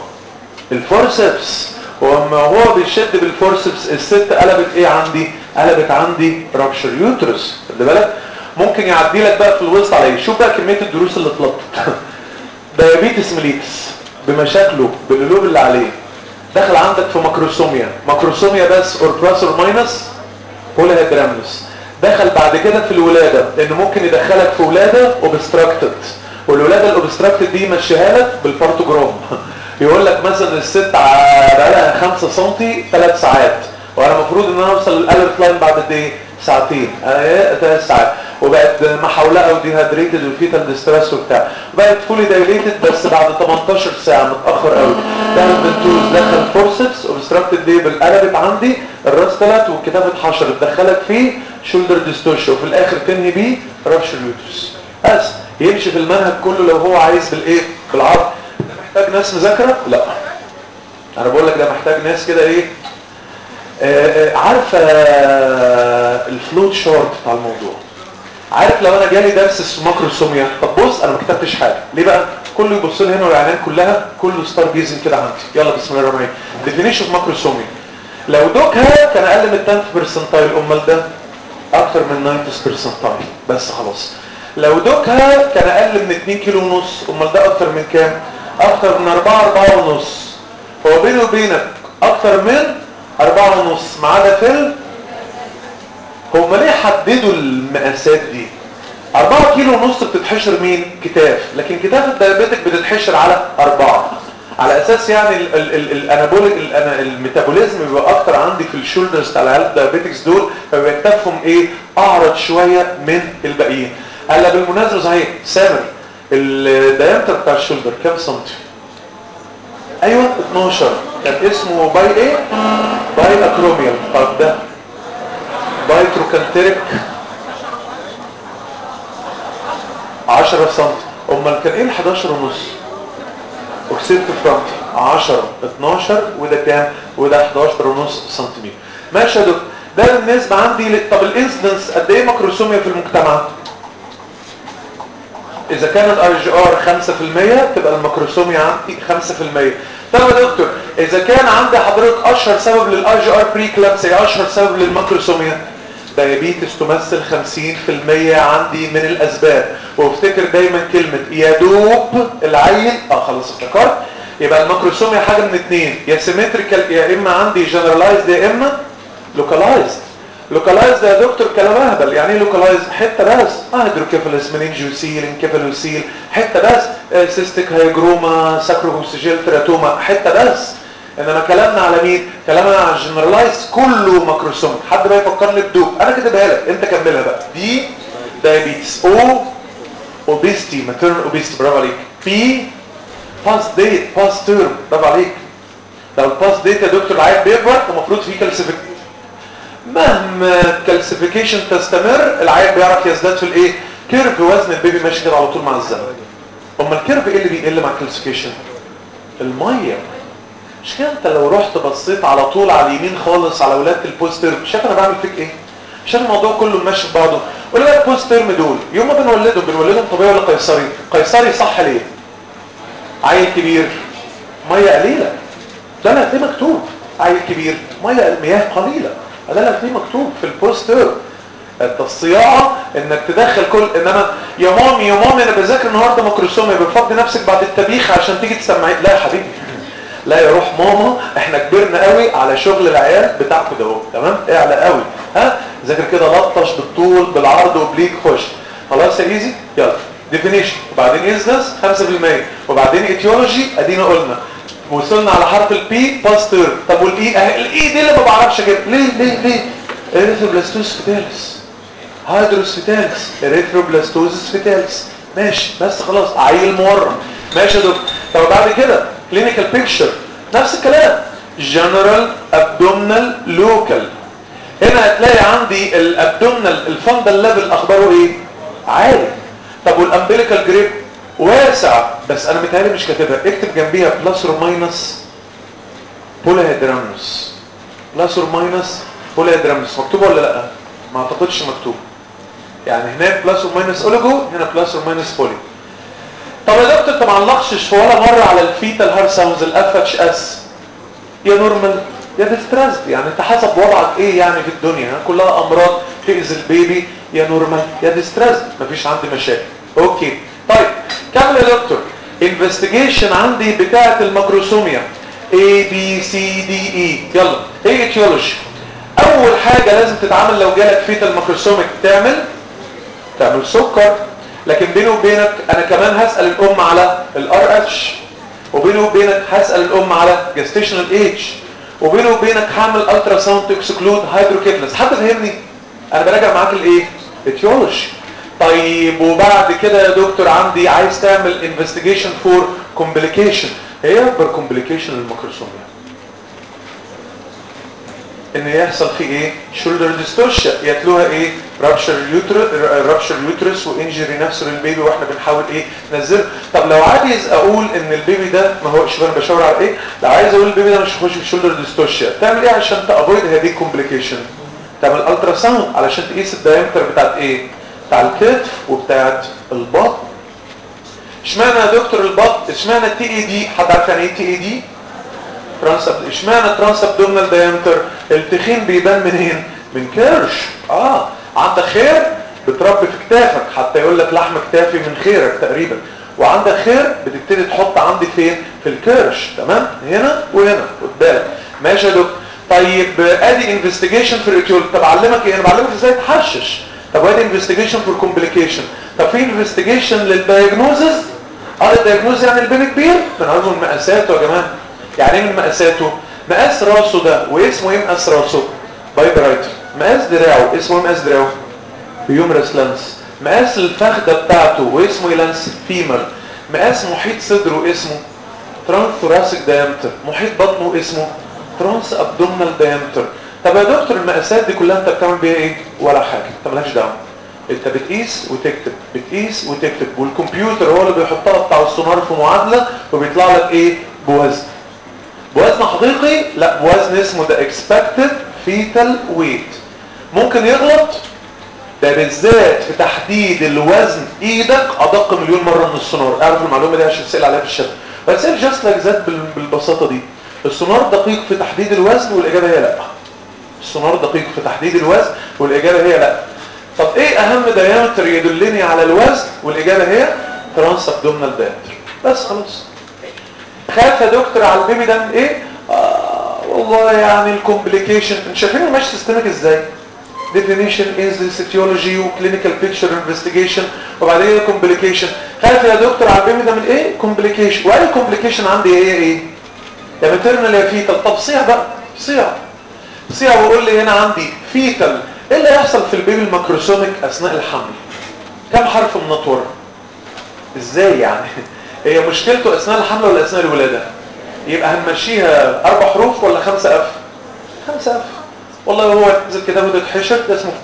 الفورسبس وما هو بيشد بالفورسبس الست قلبت ايه عندي قلبت عندي رابشر يوترس خد بالك ممكن يعدي لك بقى في الوسط عليه شوف بقى كميه الدروس اللي اتلطت دايابيتس ميليتس بمشاكله بالقلوب اللي عليه دخل عندك في ماكروسوميا ماكروسوميا بس اور بلس اور ماينس بولي هيدرامنس دخل بعد كده في الولاده لان ممكن يدخلك في ولاده اوبستراكتد والولاده الاوبستراكتد دي يمشيها لك بالبارتوجرام يقول لك مثلا الست ع- بقالها 5 سم 3 ساعات وانا المفروض ان انا اوصل للالرت لاين بعد قد ايه ساعتين آه، ثلاث ساعات وبقت محولقه وديهايدريتد وفيتال ديستريس وبتاع وبقت فولي دايليتد بس بعد 18 ساعه متاخر قوي دخل بنتوز دخل فورسبس اوبستراكتد ليه بالقلبت عندي الراس طلعت والكتاب اتحشرت دخلك فيه شولدر ديستوشن وفي الاخر تنهي بيه رابشر يوترس بس يمشي في المنهج كله لو هو عايز بالايه بالعرض ده محتاج ناس مذاكره لا انا بقول لك ده محتاج ناس كده ايه آه، آه، عارفه آه، الفلوت شارت بتاع الموضوع عارف لو انا جالي درس اسمه ماكروسوميا طب بص انا ما كتبتش حاجه ليه بقى كله يبص لي هنا والعنان كلها كله ستار جيزن كده عندي يلا بسم الله الرحمن الرحيم ديفينيشن اوف ماكروسوميا لو دوكها كان اقل من 10 برسنتايل امال ده اكتر من 90 برسنتايل بس خلاص لو دوكها كان اقل من 2 كيلو ونص امال ده اكتر من كام اكتر من 4 4 ونص هو بيني وبينك اكتر من 4 ونص ما عدا فيلم هم ليه حددوا المقاسات دي 4 كيلو ونص بتتحشر مين كتاف لكن كتاف الدايابيتك بتتحشر على 4 على اساس يعني ال- ال- ال- الانابوليك الأنا- الميتابوليزم بيبقى اكتر عندي في الشولدرز بتاع العيال الدايابيتكس دول فبيبقى كتافهم ايه اعرض شويه من الباقيين هلا بالمناسبه صحيح سامر الدايمتر بتاع الشولدر كام سنتي ايوه 12 كان اسمه باي ايه باي اكروميال طب ده باي تروكانتريك 10 سم امال كان ايه ال 11 ونص اوكسيد فرونتي 10 12 وده كام وده 11 ونص سنتيمتر ماشي يا دكتور ده بالنسبه عندي ل... طب الانسيدنس قد ايه ماكروسوميا في المجتمع اذا كان الار جي ار 5% تبقى الماكروسوميا عندي 5% طب يا دكتور اذا كان عندي حضرتك اشهر سبب للار جي ار بري كلابس اشهر سبب للماكروسوميا دايابيتس تمثل 50% عندي من الاسباب وافتكر دايما كلمة يا دوب العين اه خلاص افتكرت يبقى الماكروسوميا حاجة من اتنين يا سيمتريكال يا اما عندي جنرالايزد يا اما لوكالايزد لوكالايزد يا دكتور كلام اهبل يعني ايه لوكالايزد حته بس اه هيدروكيفالس منينجيوسيل انكيفالوسيل حته بس آه سيستيك هايجروما ساكروهوسيجيل تراتوما حته بس انما كلامنا على مين كلامنا على الجنرالايز كله ماكروسوم حد بقى يفكرني بدوب انا كاتبها لك انت كملها بقى دي دايابيتس او اوبيستي ماتيرنال اوبيستي برافو عليك بي باس ديت باس تيرم برافو عليك لو الباس ديت يا دكتور العيب بيكبر المفروض في كالسيفيكيشن مهما الكالسيفيكيشن تستمر العيب بيعرف يزداد في الايه كيرف وزن البيبي ماشي كده على طول مع الزمن اما الكيرف ايه اللي بيقل مع الكالسيفيكيشن الميه مش كده انت لو رحت بصيت على طول على اليمين خالص على ولاده البوست تيرم شايف انا بعمل فيك ايه عشان الموضوع كله ماشي في بعضه قول لي البوست تيرم دول يوم ما بنولدهم بنولدهم طبيعي ولا قيصري قيصري صح ليه عيل كبير ميه قليله ده اللي هتلاقيه مكتوب عيل كبير ميه مياه قليله ده اللي هتلاقيه مكتوب في البوست تيرم انت الصياعه انك تدخل كل انما يا مامي يا مامي انا بذاكر النهارده ميكروسوميا بفضي نفسك بعد الطبيخ عشان تيجي تسمعي لا يا حبيبي لا يا روح ماما احنا كبرنا قوي على شغل العيال بتاعكم ده اهو تمام اعلى قوي ها ذاكر كده لطش بالطول بالعرض وبليك خش خلاص يا ايزي يلا ديفينيشن وبعدين ازنس 5% وبعدين ايتيولوجي ادينا قلنا وصلنا على حرف البي باستر طب والاي اهي الاي دي اللي ما بعرفش اجيبها ليه ليه ليه اريثروبلاستوس فيتاليس هيدروس فيتالس اريثروبلاستوزس فيتالس ماشي بس خلاص عيل مورم ماشي يا دكتور طب بعد كده كلينيكال بيكتشر نفس الكلام جنرال ابدومينال لوكال هنا هتلاقي عندي الابدومينال الفندل ليفل اخباره ايه عالي طب والامبليكال جريب واسع بس انا متهيألي مش كاتبها اكتب جنبيها بلس اور ماينس بوليهيدرامنس بلس اور ماينس بوليهيدرامنس مكتوبه ولا لا ما اعتقدش مكتوب يعني هناك بلس اور ماينس اوليجو هنا بلس اور ماينس بولي طب يا دكتور انت ما علقتش ولا مره على الفيتال هار ساوندز الاف اتش اس يا نورمال يا ديستريس يعني انت حسب وضعك ايه يعني في الدنيا ها؟ كلها امراض تاذي البيبي يا نورمال يا ديستريس مفيش عندي مشاكل اوكي طيب كمل يا دكتور انفستيجيشن عندي بتاعه الماكروسوميا A B C D E يلا ايه اتيولوجي اول حاجه لازم تتعامل لو جالك فيتال ماكروسوميك تعمل تعمل سكر لكن بيني وبينك انا كمان هسال الام على الار اتش وبيني وبينك هسال الام على جستيشنال ايج وبيني وبينك هعمل الترا ساوند اكسكلود هيدروكيفلس حد فهمني انا براجع معاك الايه اتيولوجي طيب وبعد كده يا دكتور عندي عايز تعمل انفستيجيشن فور كومبليكيشن ايه اكبر كومبليكيشن للميكروسوميا ان يحصل فيه ايه شولدر ديستورشن يتلوها ايه رابشر يوترس رابشر يوترس وانجري نفسه للبيبي واحنا بنحاول ايه ننزله طب لو عايز اقول ان البيبي ده ما هو شوف انا بشاور على ايه لو عايز اقول البيبي ده مش هيخش في شولدر ديستورشن تعمل ايه عشان تافويد هذه الكومبليكيشن تعمل الترا ساوند علشان تقيس الدايمتر بتاعت ايه بتاع الكتف وبتاعت البطن اشمعنى يا دكتور البطن اشمعنى التي اي دي حد عارف يعني ايه تي اي دي ترانس اشمعنى ترانس ابدومينال دايمتر التخين بيبان منين من كرش اه عندك خير بتربي في كتافك حتى يقول لك لحم كتافي من خيرك تقريبا وعندك خير بتبتدي تحط عندي فين في الكرش تمام هنا وهنا خد بالك ماشي يا دكتور طيب ادي انفستيجيشن في الريتيول طب اعلمك ايه انا بعلمك ازاي تحشش طب ادي انفستيجيشن فور كومبليكيشن طب في انفستيجيشن للدايجنوزز اه الدايجنوز يعني البيبي كبير بنعرفه من مقاساته يا جماعه يعني ايه من مقاساته مقاس راسه ده واسمه ايه مقاس راسه بايبرايتر مقاس دراعه اسمه ايه مقاس دراعه هيومرس لانس مقاس الفخده بتاعته واسمه ايه لانس فيمر مقاس محيط صدره اسمه ترانس ثوراسيك دايمتر محيط بطنه اسمه ترانس ابدومينال دايمتر طب يا دكتور المقاسات دي كلها انت بتعمل بيها ايه ولا حاجه انت مالكش دعوه انت بتقيس وتكتب بتقيس وتكتب والكمبيوتر هو اللي بيحطها بتاع السونار في معادله وبيطلع لك ايه بوزن بوزن حقيقي لا بوزن اسمه ده expected fetal weight ممكن يغلط ده بالذات في تحديد الوزن ايدك ادق مليون مره من السونار اعرف المعلومه دي عشان تسال عليها في الشفا بس جاست لايك ذات بالبساطه دي السونار دقيق في تحديد الوزن والاجابه هي لا السونار دقيق في تحديد الوزن والاجابه هي لا طب ايه اهم دايمتر يدلني على الوزن والاجابه هي ترانس ابدومينال دايمتر بس خلاص خاف يا دكتور على البيبي ده من ايه آه والله يعني الكومبليكيشن انت شايفين ماشي سيستمك ازاي definition is the etiology و clinical picture investigation وبعدين complication خايف يا دكتور على البيبي ده من ايه complication واي complication عندي هي ايه يا maternal يا fetal طب صيع بقى صيع صيع وقول لي هنا عندي fetal ايه اللي هيحصل في البيبي الماكروسوميك اثناء الحمل كم حرف منطور ازاي يعني هي مشكلته اثناء الحمل ولا اثناء الولاده يبقى هنمشيها اربع حروف ولا خمسة اف خمسة اف والله هو نازل كده بدك حشر ده اسمه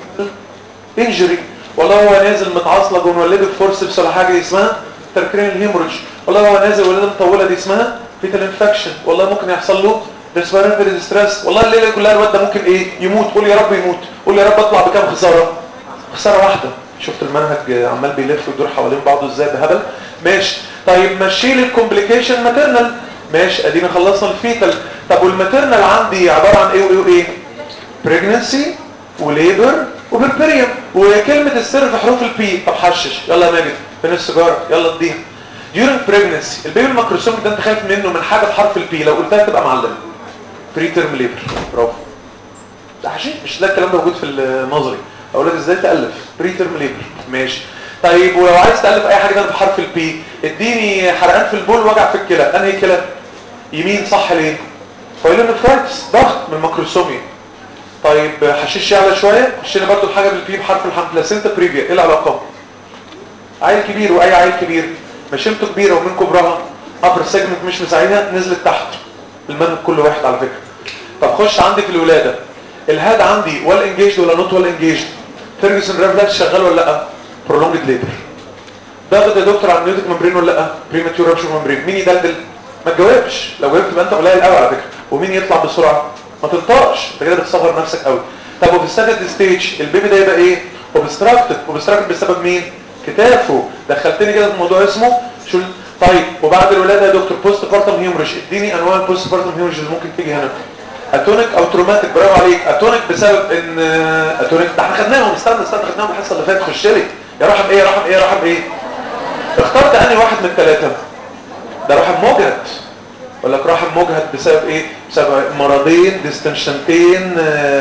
انجري والله هو نازل متعصلج ونولده فورسبس ولا حاجه اسمها تركرين الهيموريج والله هو نازل ولاده مطوله دي اسمها فيتال انفكشن والله ممكن يحصل له ريسبيراتوري ستريس والله الليله كلها الواد ده ممكن ايه يموت قول يا رب يموت قول يا رب اطلع بكام خساره خساره واحده شفت المنهج عمال بيلف ويدور حوالين بعضه ازاي بهبل ماشي طيب مشي لي الكومبليكيشن ماتيرنال ماشي ادينا خلصنا الفيتال طب والماتيرنال عندي عباره عن ايه وايه وايه بريجنسي وليبر وبربريم وكلمه السر في حروف البي طب حشش يلا يا ماجد فين السيجاره يلا اديها during pregnancy البيبي الميكروسوميك ده انت خايف منه من حاجه بحرف البي لو قلتها تبقى معلم بري تيرم ليبر برافو ده حشيش مش ده الكلام ده موجود في النظري اقول لك ازاي تالف بري تيرم ليبر ماشي طيب ولو عايز تالف اي حاجه تانية بحرف البي اديني حرقان في البول وجع في الكلى انهي كلى يمين صح ليه فايلونفرايتس ضغط من الميكروسوميا طيب حشيش يعلى شويه خش لي برضه الحاجه بالبي بحرف الحرف بلاسينتا بريفيا ايه العلاقه عيل كبير واي عيل كبير مشيمته كبيره ومن كبرها ابر سيجمنت مش مساعدها نزلت تحت المنهج كل واحد على فكره طب خش عندي في الولاده الهاد عندي ولا انجيجد ولا نوت ولا انجيجد فيرجسون ريفلكس شغال ولا لا برولونجد ليبر ضغط يا دكتور على النيوتك ممبرين ولا لا بريماتيور رابشر ممبرين مين يدلدل ما تجاوبش لو جاوبت يبقى انت قليل قوي على فكره ومين يطلع بسرعه ما تنطقش انت كده بتصغر نفسك قوي طب وفي السكند ستيج البيبي ده يبقى ايه اوبستراكتد اوبستراكتد بسبب مين كتافه دخلتني كده في موضوع اسمه شو طيب وبعد الولاده يا دكتور بوست بارتم هيومرج اديني انواع البوست بارتم هيومرج اللي ممكن تيجي هنا اتونيك او تروماتيك برافو عليك اتونيك بسبب ان اتونيك ده احنا خدناهم استنى استنى خدناهم الحصه اللي فاتت خش لي يا رحم ايه يا رحم ايه يا رحم ايه اخترت انهي واحد من الثلاثه ده رحم مجهد اقول لك رحم مجهد بسبب ايه بسبب مرضين ديستنشنتين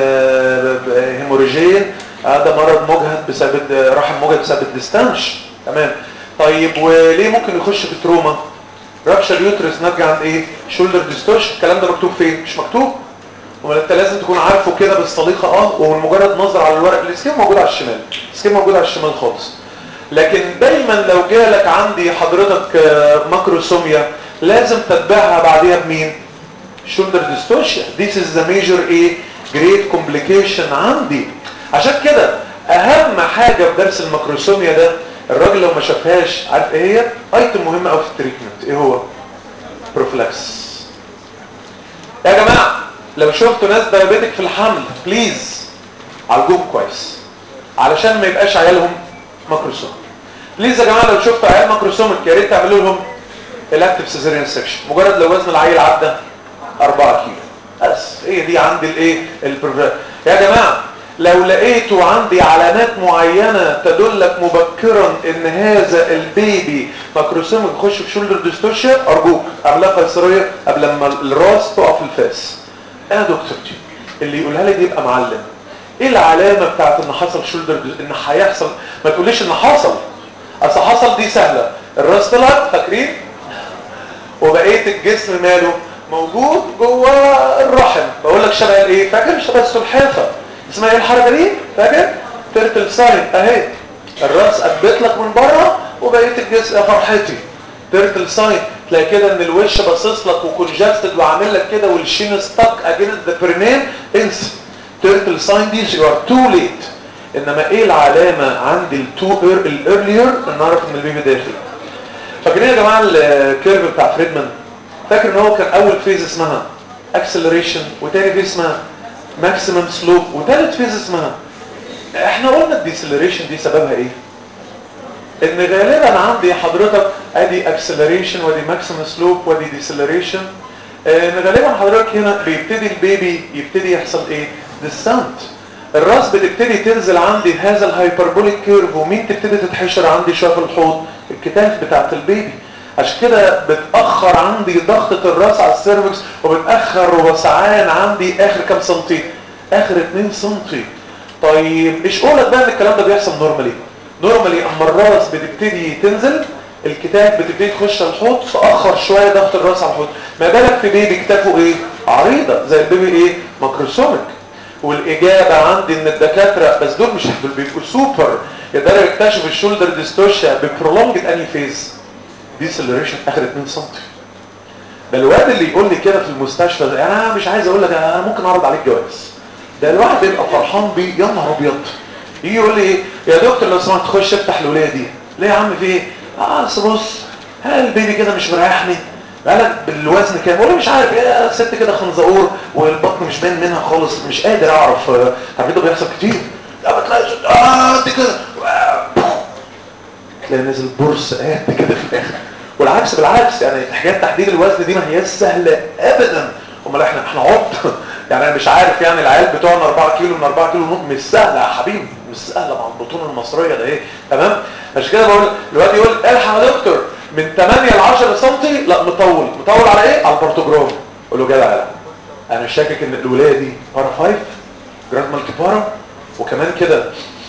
هيموريجين هذا مرض مجهد بسبب رحم مجهد بسبب الديستنش تمام طيب وليه ممكن يخش في تروما رابشر يوترس نرجع عند ايه شولدر ديستورشن الكلام ده مكتوب فين مش مكتوب ولا انت لازم تكون عارفه كده بالصليقه اه ومن مجرد نظر على الورق السكيم موجود على الشمال السكيم موجود على الشمال خالص لكن دايما لو جالك عندي حضرتك ماكروسوميا لازم تتبعها بعديها بمين شولدر ديستورشن This is the major ايه great complication عندي عشان كده اهم حاجة في درس الماكروسوميا ده الراجل لو ما شافهاش عارف ايه هي ايتم مهم قوي في التريتمنت ايه هو بروفلاكس يا جماعة لو شفتوا ناس دايابيتك في الحمل بليز عالجوهم كويس علشان ما يبقاش عيالهم ماكروسوم بليز يا جماعة لو شفتوا عيال ماكروسومك يا ريت تعملوا لهم elective cesarean section مجرد لو وزن العيل عدى 4 كيلو بس هي دي عندي الايه البروفلاكس يا جماعة لو لقيتوا عندي علامات معينة تدلك مبكرا ان هذا البيبي ماكروسوم يخش في شولدر ديستورشن ارجوك اعملها قيصرية قبل ما الراس تقع في الفاس انا دكتور دي اللي يقولها لي دي يبقى معلم ايه العلامة بتاعت ان حصل شولدر ان هيحصل ما تقوليش ان حصل اصل حصل دي سهلة الراس طلعت فاكرين وبقية الجسم ماله موجود جوه الرحم بقول لك شبه الايه فاكر شبه السلحفه اسمها ايه الحركه دي فاكر ترتل ساين اهي الراس قبت لك من بره وبقيه الجسم يا فرحتي ترتل ساين تلاقي كده ان الوش باصص لك وكونجستد وعامل لك كده والشين ستك اجينست ذا برينين انسى ترتل ساين دي يو ار تو ليت انما ايه العلامه عند التو الايرلير نعرف ان البيبي داخل فاكرين يا جماعه الكيرف بتاع فريدمان فاكر ان هو كان اول فيز اسمها اكسلريشن وتاني فيز اسمها ماكسيمم سلوب وتالت فيز اسمها احنا قلنا الديسلريشن دي سببها ايه ان غالبا عندي حضرتك ادي اكسلريشن ودي ماكسيمم سلوب ودي ديسلريشن ان غالبا حضرتك هنا بيبتدي البيبي يبتدي يحصل ايه ديسنت الراس بتبتدي تنزل عندي هذا الهايبربوليك كيرف ومين تبتدي تتحشر عندي شويه في الحوض الكتاف بتاعت البيبي عشان كده بتأخر عندي ضغطة الراس على السيرفكس وبتأخر وسعان عندي آخر كام سنتي آخر 2 سنتي طيب ايش قولك بقى ان الكلام ده بيحصل نورمالي نورمالي اما الراس بتبتدي تنزل الكتاف بتبتدي تخش الحوض تأخر شوية ضغط الراس على الحوض ما بالك في بيبي كتافه ايه عريضة زي البيبي ايه ماكروسوميك والإجابة عندي ان الدكاترة بس دول مش دول بيبقوا سوبر يقدروا يكتشفوا الشولدر ديستوشيا ببرولونجد اني فيز ديسلريشن اخر 2 سم ده الواد اللي يقول لي كده في المستشفى ده انا مش عايز اقول لك انا ممكن اعرض عليك جواز ده الواحد بيبقى فرحان بيه يا نهار ابيض يجي يقول لي ايه يا دكتور لو سمحت خش افتح الولايه دي ليه يا عم في ايه اه اصل بص ها البيبي كده مش مريحني بالك بالوزن كام ولا مش عارف ايه ست كده خنزقور والبطن مش باين منها خالص مش قادر اعرف عارف ده بيحصل كتير لا بتلاقي اه دي كده تلاقي نازل برص قد كده في الاخر والعكس بالعكس يعني حاجات تحديد الوزن دي ما هي سهله ابدا امال احنا احنا عبط يعني انا مش عارف يعني العيال بتوعنا 4 كيلو من 4 كيلو ونص مش سهله يا حبيبي مش سهله مع البطون المصريه ده ايه تمام عشان كده بقول الواد يقول الحق يا دكتور من 8 ل 10 سم لا مطول مطول على ايه على البارتوجرام قول له جدع لا انا شاكك ان الولايه دي بارا 5 جراند مالتي بارا وكمان كده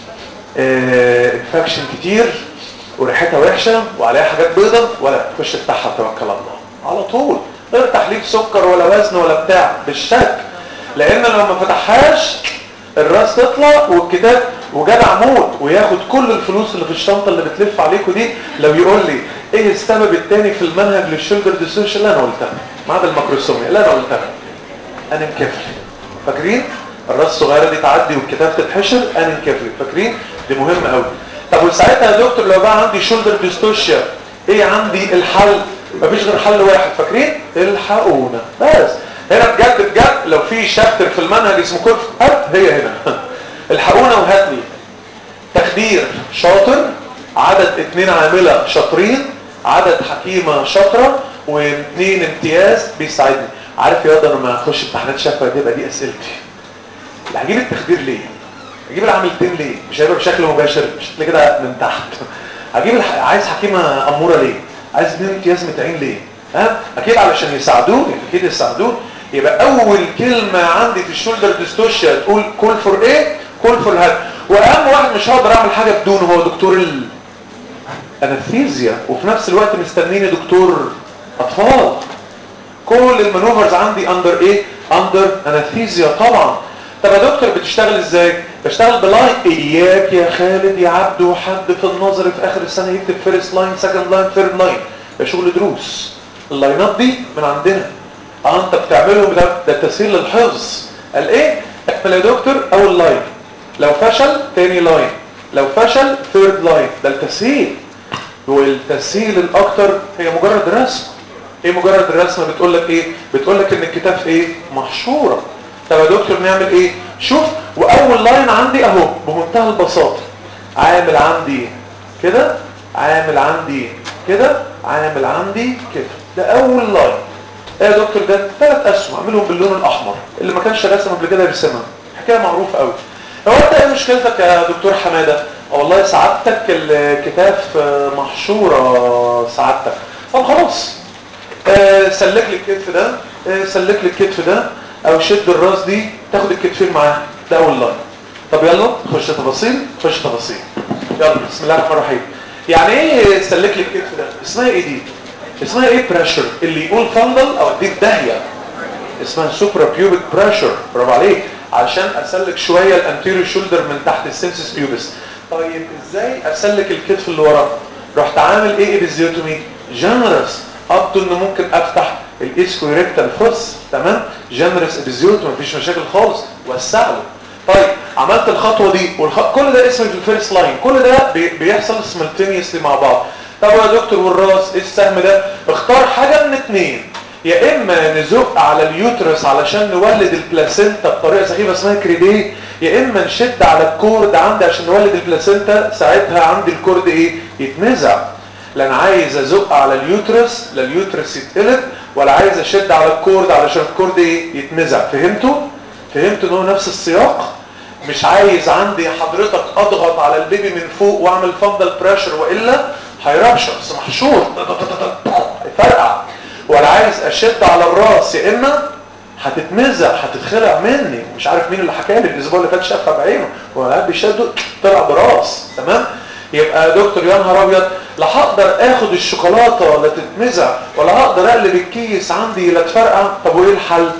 انفكشن كتير وريحتها وحشة وعليها حاجات بيضة ولا تخش تفتحها توكل على الله على طول غير تحليل سكر ولا وزن ولا بتاع بالشك لان لو ما فتحهاش الراس تطلع والكتاب وجدع موت وياخد كل الفلوس اللي في الشنطه اللي بتلف عليكم دي لو يقول لي ايه السبب الثاني في المنهج للشولدر ديسوشن اللي انا قلتها ما عدا الماكروسوميا اللي انا قلتها انكفلي فاكرين الراس الصغيره دي تعدي والكتاب تتحشر انكفلي فاكرين دي مهمه قوي طب وساعتها يا دكتور لو بقى عندي شولدر ديستوشيا ايه عندي الحل مفيش غير حل واحد فاكرين الحقونا بس هنا بجد بجد لو في شابتر في المنهج اسمه كورس هات هي هنا الحقونا وهات لي تخدير شاطر عدد اتنين عاملة شاطرين عدد حكيمة شاطرة واثنين امتياز بيساعدني عارف يا انا لما اخش امتحانات شفوي دي يبقى دي اسئلتي هجيب التخدير ليه هجيب العملتين ليه مش هيبقى بشكل مباشر بشكل كده من تحت هجيب الح... عايز حكيمة امورة ليه عايز اثنين امتياز متعين ليه ها اكيد علشان يساعدوني اكيد يساعدوني يبقى اول كلمة عندي في الشولدر ديستوشيا تقول كول فور ايه كول فور هاد واهم واحد مش هقدر اعمل حاجة بدونه هو دكتور ال... انستيزيا وفي نفس الوقت مستنيني دكتور اطفال كل المانوفرز عندي اندر ايه اندر انستيزيا طبعا طب يا دكتور بتشتغل ازاي بشتغل بلاين اياك يا خالد يا عبده حد في النظر في اخر السنه يكتب فيرست لاين سكند لاين ثيرد لاين ده شغل دروس اللاينات دي من عندنا اه انت بتعملهم ده, ده تسهيل للحفظ قال ايه اكمل يا دكتور اول لاين لو فشل تاني لاين لو فشل ثيرد لاين ده التسهيل والتسهيل الاكتر هي مجرد رسم ايه مجرد الرسمه بتقول لك ايه بتقول لك ان الكتاب ايه محشوره طب يا دكتور نعمل ايه شوف واول لاين عندي اهو بمنتهى البساطه عامل عندي كده عامل عندي كده عامل عندي كده ده اول لاين ايه يا دكتور ده ثلاث اسهم اعملهم باللون الاحمر اللي ما كانش رسم قبل كده يرسمها حكايه معروفه قوي هو انت ايه مشكلتك يا دكتور حماده والله سعادتك الكتاب محشوره سعادتك طب خلاص آه سلك لي الكتف ده آه سلك لي الكتف ده او شد الراس دي تاخد الكتفين معاه ده اول لاين طب يلا خش تفاصيل خش تفاصيل يلا بسم الله الرحمن الرحيم يعني ايه سلك لي الكتف ده اسمها ايه دي اسمها ايه بريشر اللي يقول فندل او اديك داهيه اسمها سوبرا بيوبيك بريشر برافو عليك علشان اسلك شويه الانتيريور شولدر من تحت السنسس بيوبس طيب ازاي اسلك الكتف اللي ورا رحت عامل ايه ابيزيوتومي جنرس اب تو ان ممكن افتح الاسكويريكتال فوس تمام جنرس ابيزيوتومي مفيش مشاكل خالص وسع له طيب عملت الخطوه دي والخ... كل ده اسمه في الفيرست لاين كل ده بي... بيحصل سملتينيوسلي مع بعض طب يا دكتور والراس ايه السهم ده اختار حاجه من اتنين يا اما نزق على اليوترس علشان نولد البلاسينتا بطريقه سخيفه اسمها كريديه يا اما نشد على الكورد عندي عشان نولد البلاسينتا ساعتها عندي الكورد ايه يتنزع لا انا عايز ازق على اليوترس لا اليوترس يتقلب ولا عايز اشد على الكورد علشان الكورد ايه يتنزع فهمتوا فهمتوا ان هو نفس السياق مش عايز عندي حضرتك اضغط على البيبي من فوق واعمل فندل بريشر والا هيربشر بس محشور فرقع ولا عايز اشد على الراس يا اما هتتنزع هتتخلع مني مش عارف مين اللي حكى لي الاسبوع اللي فات شافها بعينه هو قاعد بيشده طلع براس تمام يبقى يا دكتور يا نهار ابيض لا هقدر اخد الشوكولاته ولا تتنزع ولا هقدر اقلب الكيس عندي لا تفرقع طب وايه الحل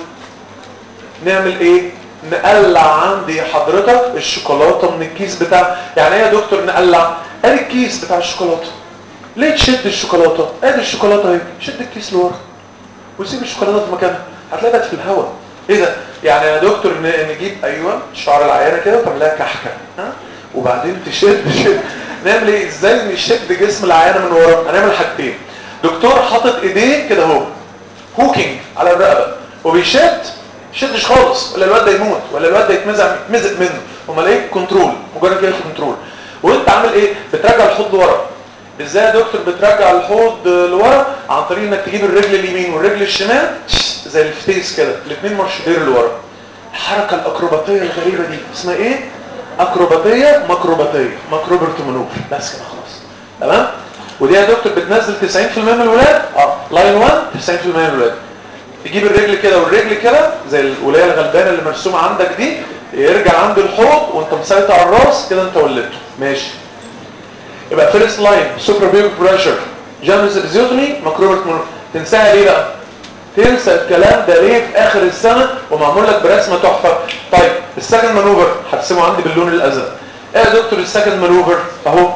نعمل ايه نقلع عندي حضرتك الشوكولاته من الكيس بتاع يعني ايه يا دكتور نقلع ادي الكيس بتاع الشوكولاته ليه تشد الشوكولاته ادي الشوكولاته اهي شد الكيس لورا وسيب الشوكولاته في مكانها هتلاقيها بقت في الهواء ايه ده يعني يا دكتور نجيب ايوه شعر العيانه كده وتعملها كحكه ها وبعدين تشد شد نعمل ايه ازاي نشد جسم العيانه من ورا هنعمل حاجتين دكتور حاطط ايديه كده اهو هوكينج على الرقبه وبيشد شدش خالص ولا الواد ده يموت ولا الواد ده يتمزع يتمزق منه امال ايه كنترول مجرد كده كنترول وانت عامل ايه بترجع الحوض لورا ازاي يا دكتور بترجع الحوض لورا عن طريق انك تجيب الرجل اليمين والرجل الشمال زي الفتيس كده الاثنين مرشدين لورا الحركه الاكروباتيه الغريبه دي اسمها ايه اكروباتيه ماكروباتيه ماكروبرت مانوفر بس كده خلاص تمام ودي يا دكتور بتنزل 90% من الولاد اه لاين 1 90% من الولاد تجيب الرجل كده والرجل كده زي الولايه الغلبانه اللي مرسومه عندك دي يرجع عند الحوض وانت مسيطر على الراس كده انت ولدته ماشي يبقى فيرست لاين سوبر بيوك بريشر جامس ابزيوتومي ماكروبرت مانوفر تنساها ليه بقى تنسى الكلام ده ليه في اخر السنه وما ومعمول لك برسمه تحفه طيب السكند مانوفر هرسمه عندي باللون الازرق ايه يا دكتور السكند مانوفر اهو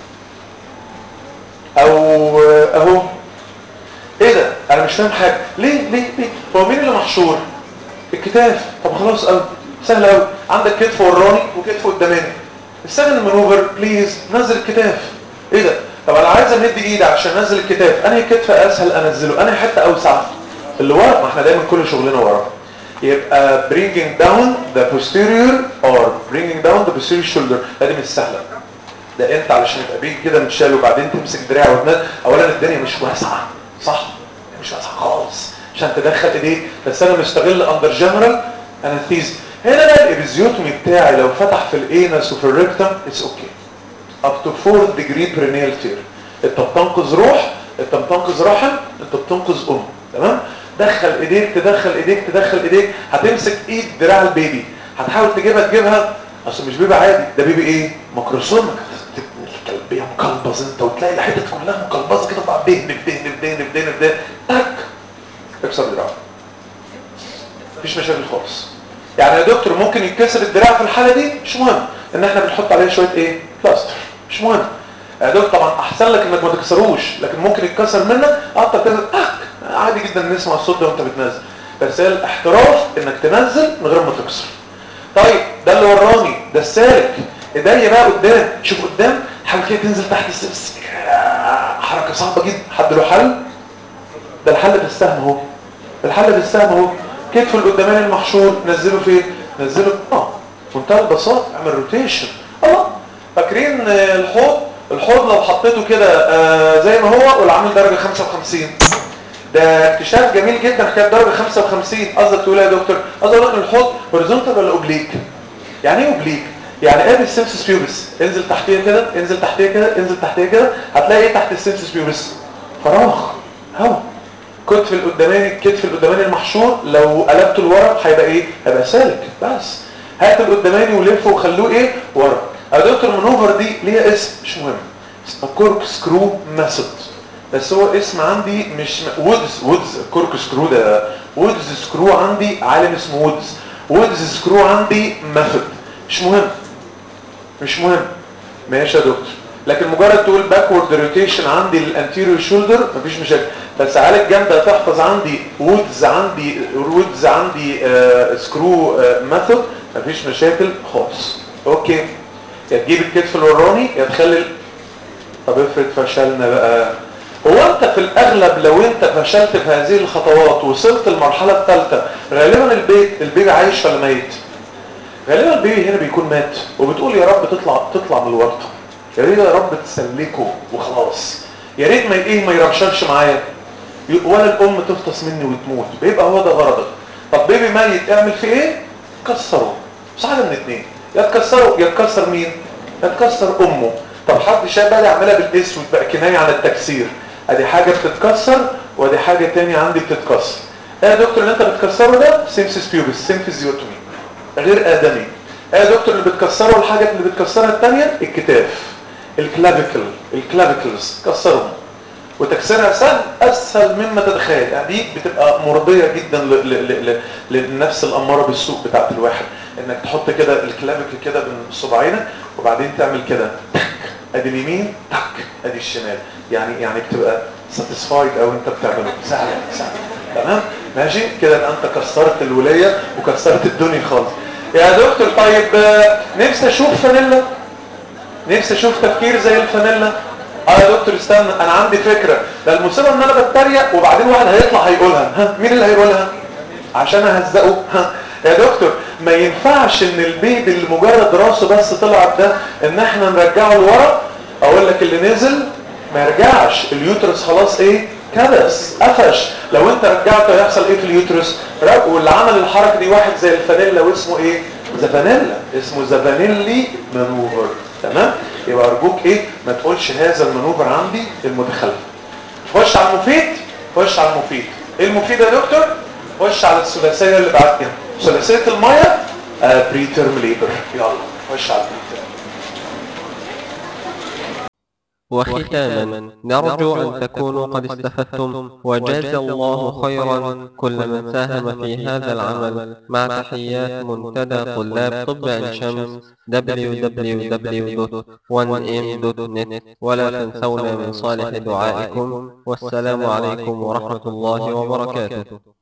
او اهو ايه ده انا مش فاهم حاجه ليه ليه ليه هو مين اللي محشور الكتاف طب خلاص قوي سهل قوي عندك كتف وراني وكتف قداماني السكند مانوفر بليز نزل الكتاف ايه ده طب انا عايز امد ايدي عشان انزل الكتاف انهي كتف اسهل انزله انهي حته اوسع اللي ورا ما احنا دايما كل شغلنا ورا يبقى bringing down the posterior or bringing down the posterior shoulder دي مش سهله ده انت علشان يبقى بيك كده متشال وبعدين تمسك دراع وتنزل اولا الدنيا مش واسعه صح مش واسعه خالص عشان تدخل ايديك بس انا مستغل اندر جنرال انستيزيا هنا بقى الابيزيوتومي بتاعي لو فتح في الانس وفي الريكتم اتس اوكي اب تو 4 ديجري برينيال تير انت بتنقذ روح انت بتنقذ رحم انت بتنقذ ام تمام دخل ايديك تدخل ايديك تدخل ايديك هتمسك ايد دراع البيبي هتحاول تجيبها تجيبها اصل مش بيبي عادي ده بيبي ايه ميكروسوم الكلبيه مقلبظ انت وتلاقي الحتت كلها مقلبظه كده بقى دهن بدهن بدهن بدهن بدهن تك اكسر دراعه مفيش مشاكل خالص يعني يا دكتور ممكن يتكسر الدراع في الحاله دي مش مهم ان احنا بنحط عليه شويه ايه بلاستر مش مهم يا دكتور طبعا احسن لك انك ما تكسروش لكن ممكن يتكسر منك انت كده آه عادي جدا نسمع الصوت ده وانت بتنزل بس هي الاحتراف انك تنزل من غير ما تكسر طيب ده اللي وراني ده السالك ايديا بقى قدام شوف قدام حاول كده تنزل تحت السبس حركه صعبه جدا حد له حل ده الحل في السهم اهو الحل في السهم اهو كتف القداماني المحشور نزله فين نزله اه منتهى البساطه اعمل روتيشن الله فاكرين الحوض الحوض لو حطيته كده آه زي ما هو والعامل درجه 55 ده اكتشاف جميل جدا حكايه درجه 55 قصدك تقول ايه يا دكتور قصدي اقول لك الحوض هوريزونتال ولا اوبليك يعني ايه اوبليك يعني ادي السيمسس بيوبس انزل تحتيه كده انزل تحتيه كده انزل تحتيه كده هتلاقي ايه تحت السيمسس بيوبس فراغ هواء كتف القداماني الكتف القداماني المحشور لو قلبته لورا هيبقى ايه هيبقى سالك بس هات القداماني ولفه وخلوه ايه ورا يا دكتور مانوفر دي ليها اسم مش مهم اسمها كورك سكرو ميثود بس هو اسم عندي مش م... وودز وودز كورك سكرو ده وودز سكرو عندي عالم اسمه وودز وودز سكرو عندي ميثود مش مهم مش مهم ماشي يا دكتور لكن مجرد تقول باكورد روتيشن عندي للانتيريور شولدر مفيش مشاكل بس عليك جامده تحفظ عندي وودز عندي وودز عندي آه سكرو آه ميثود مفيش مشاكل خالص اوكي يا تجيب الكتف الوراني يا تخلي طب افرض فشلنا بقى هو انت في الاغلب لو انت فشلت في هذه الخطوات وصلت المرحله الثالثه غالبا البيت البيبي عايش ولا ميت غالبا البيبي هنا بيكون مات وبتقول يا رب تطلع تطلع من الورطه يا ريت يا رب تسلكه وخلاص يا ريت ما ايه ما يرشرش معايا ولا الام تفطس مني وتموت بيبقى هو ده غرضك طب بيبي ميت اعمل فيه ايه كسره مش حاجه من اتنين يا تكسره يا تكسر مين يا تكسر امه طب حد شاب بقى يعملها بالاسود بقى كنايه عن التكسير ادي حاجه بتتكسر وادي حاجه تانية عندي بتتكسر ايه يا دكتور اللي انت بتكسره ده سيمسيس بيوبس سيمفيزيوتومي غير ادمي ايه يا دكتور اللي بتكسره الحاجه اللي بتكسرها الثانيه الكتاف الكلافيكل الكلافيكلز كسرهم وتكسيرها سهل اسهل مما تتخيل يعني دي بتبقى مرضيه جدا ل- ل- ل- للنفس الاماره بالسوء بتاعت الواحد انك تحط كده الكلافيكل كده بين صباعينك وبعدين تعمل كده تك ادي اليمين تك ادي الشمال يعني يعني بتبقى ساتيسفايد او انت بتعمله سهل سهل تمام ماشي كده يبقى انت كسرت الولايه وكسرت الدنيا خالص يا دكتور طيب آه، نفسي اشوف فانيلا نفسي اشوف تفكير زي الفانيلا اه يا دكتور استنى انا عندي فكره ده المصيبه ان انا بتريق وبعدين واحد هيطلع هيقولها ها مين اللي هيقولها عشان اهزقه ها يا دكتور ما ينفعش ان البيبي اللي مجرد راسه بس طلعت ده ان احنا نرجعه لورا اقول لك اللي نزل ما يرجعش اليوترس خلاص ايه كبس قفش لو انت رجعته هيحصل ايه في اليوترس رج- واللي عمل الحركه دي واحد زي الفانيلا واسمه ايه زفانيلا اسمه زفانيلي مانوفر تمام يبقى ارجوك ايه ما تقولش هذا المانوفر عندي المتخلف خش على المفيد خش على المفيد ايه المفيد يا دكتور خش على الثلاثيه اللي بعد كده ثلاثيه الميه بري تيرم ليبر يلا خش على البري تيرم وختاما نرجو أن تكونوا قد استفدتم وجاز الله خيرا كل من ساهم في هذا العمل مع تحيات منتدى طلاب طب عين شمس www.1m.net ولا تنسونا من صالح دعائكم والسلام عليكم ورحمة الله وبركاته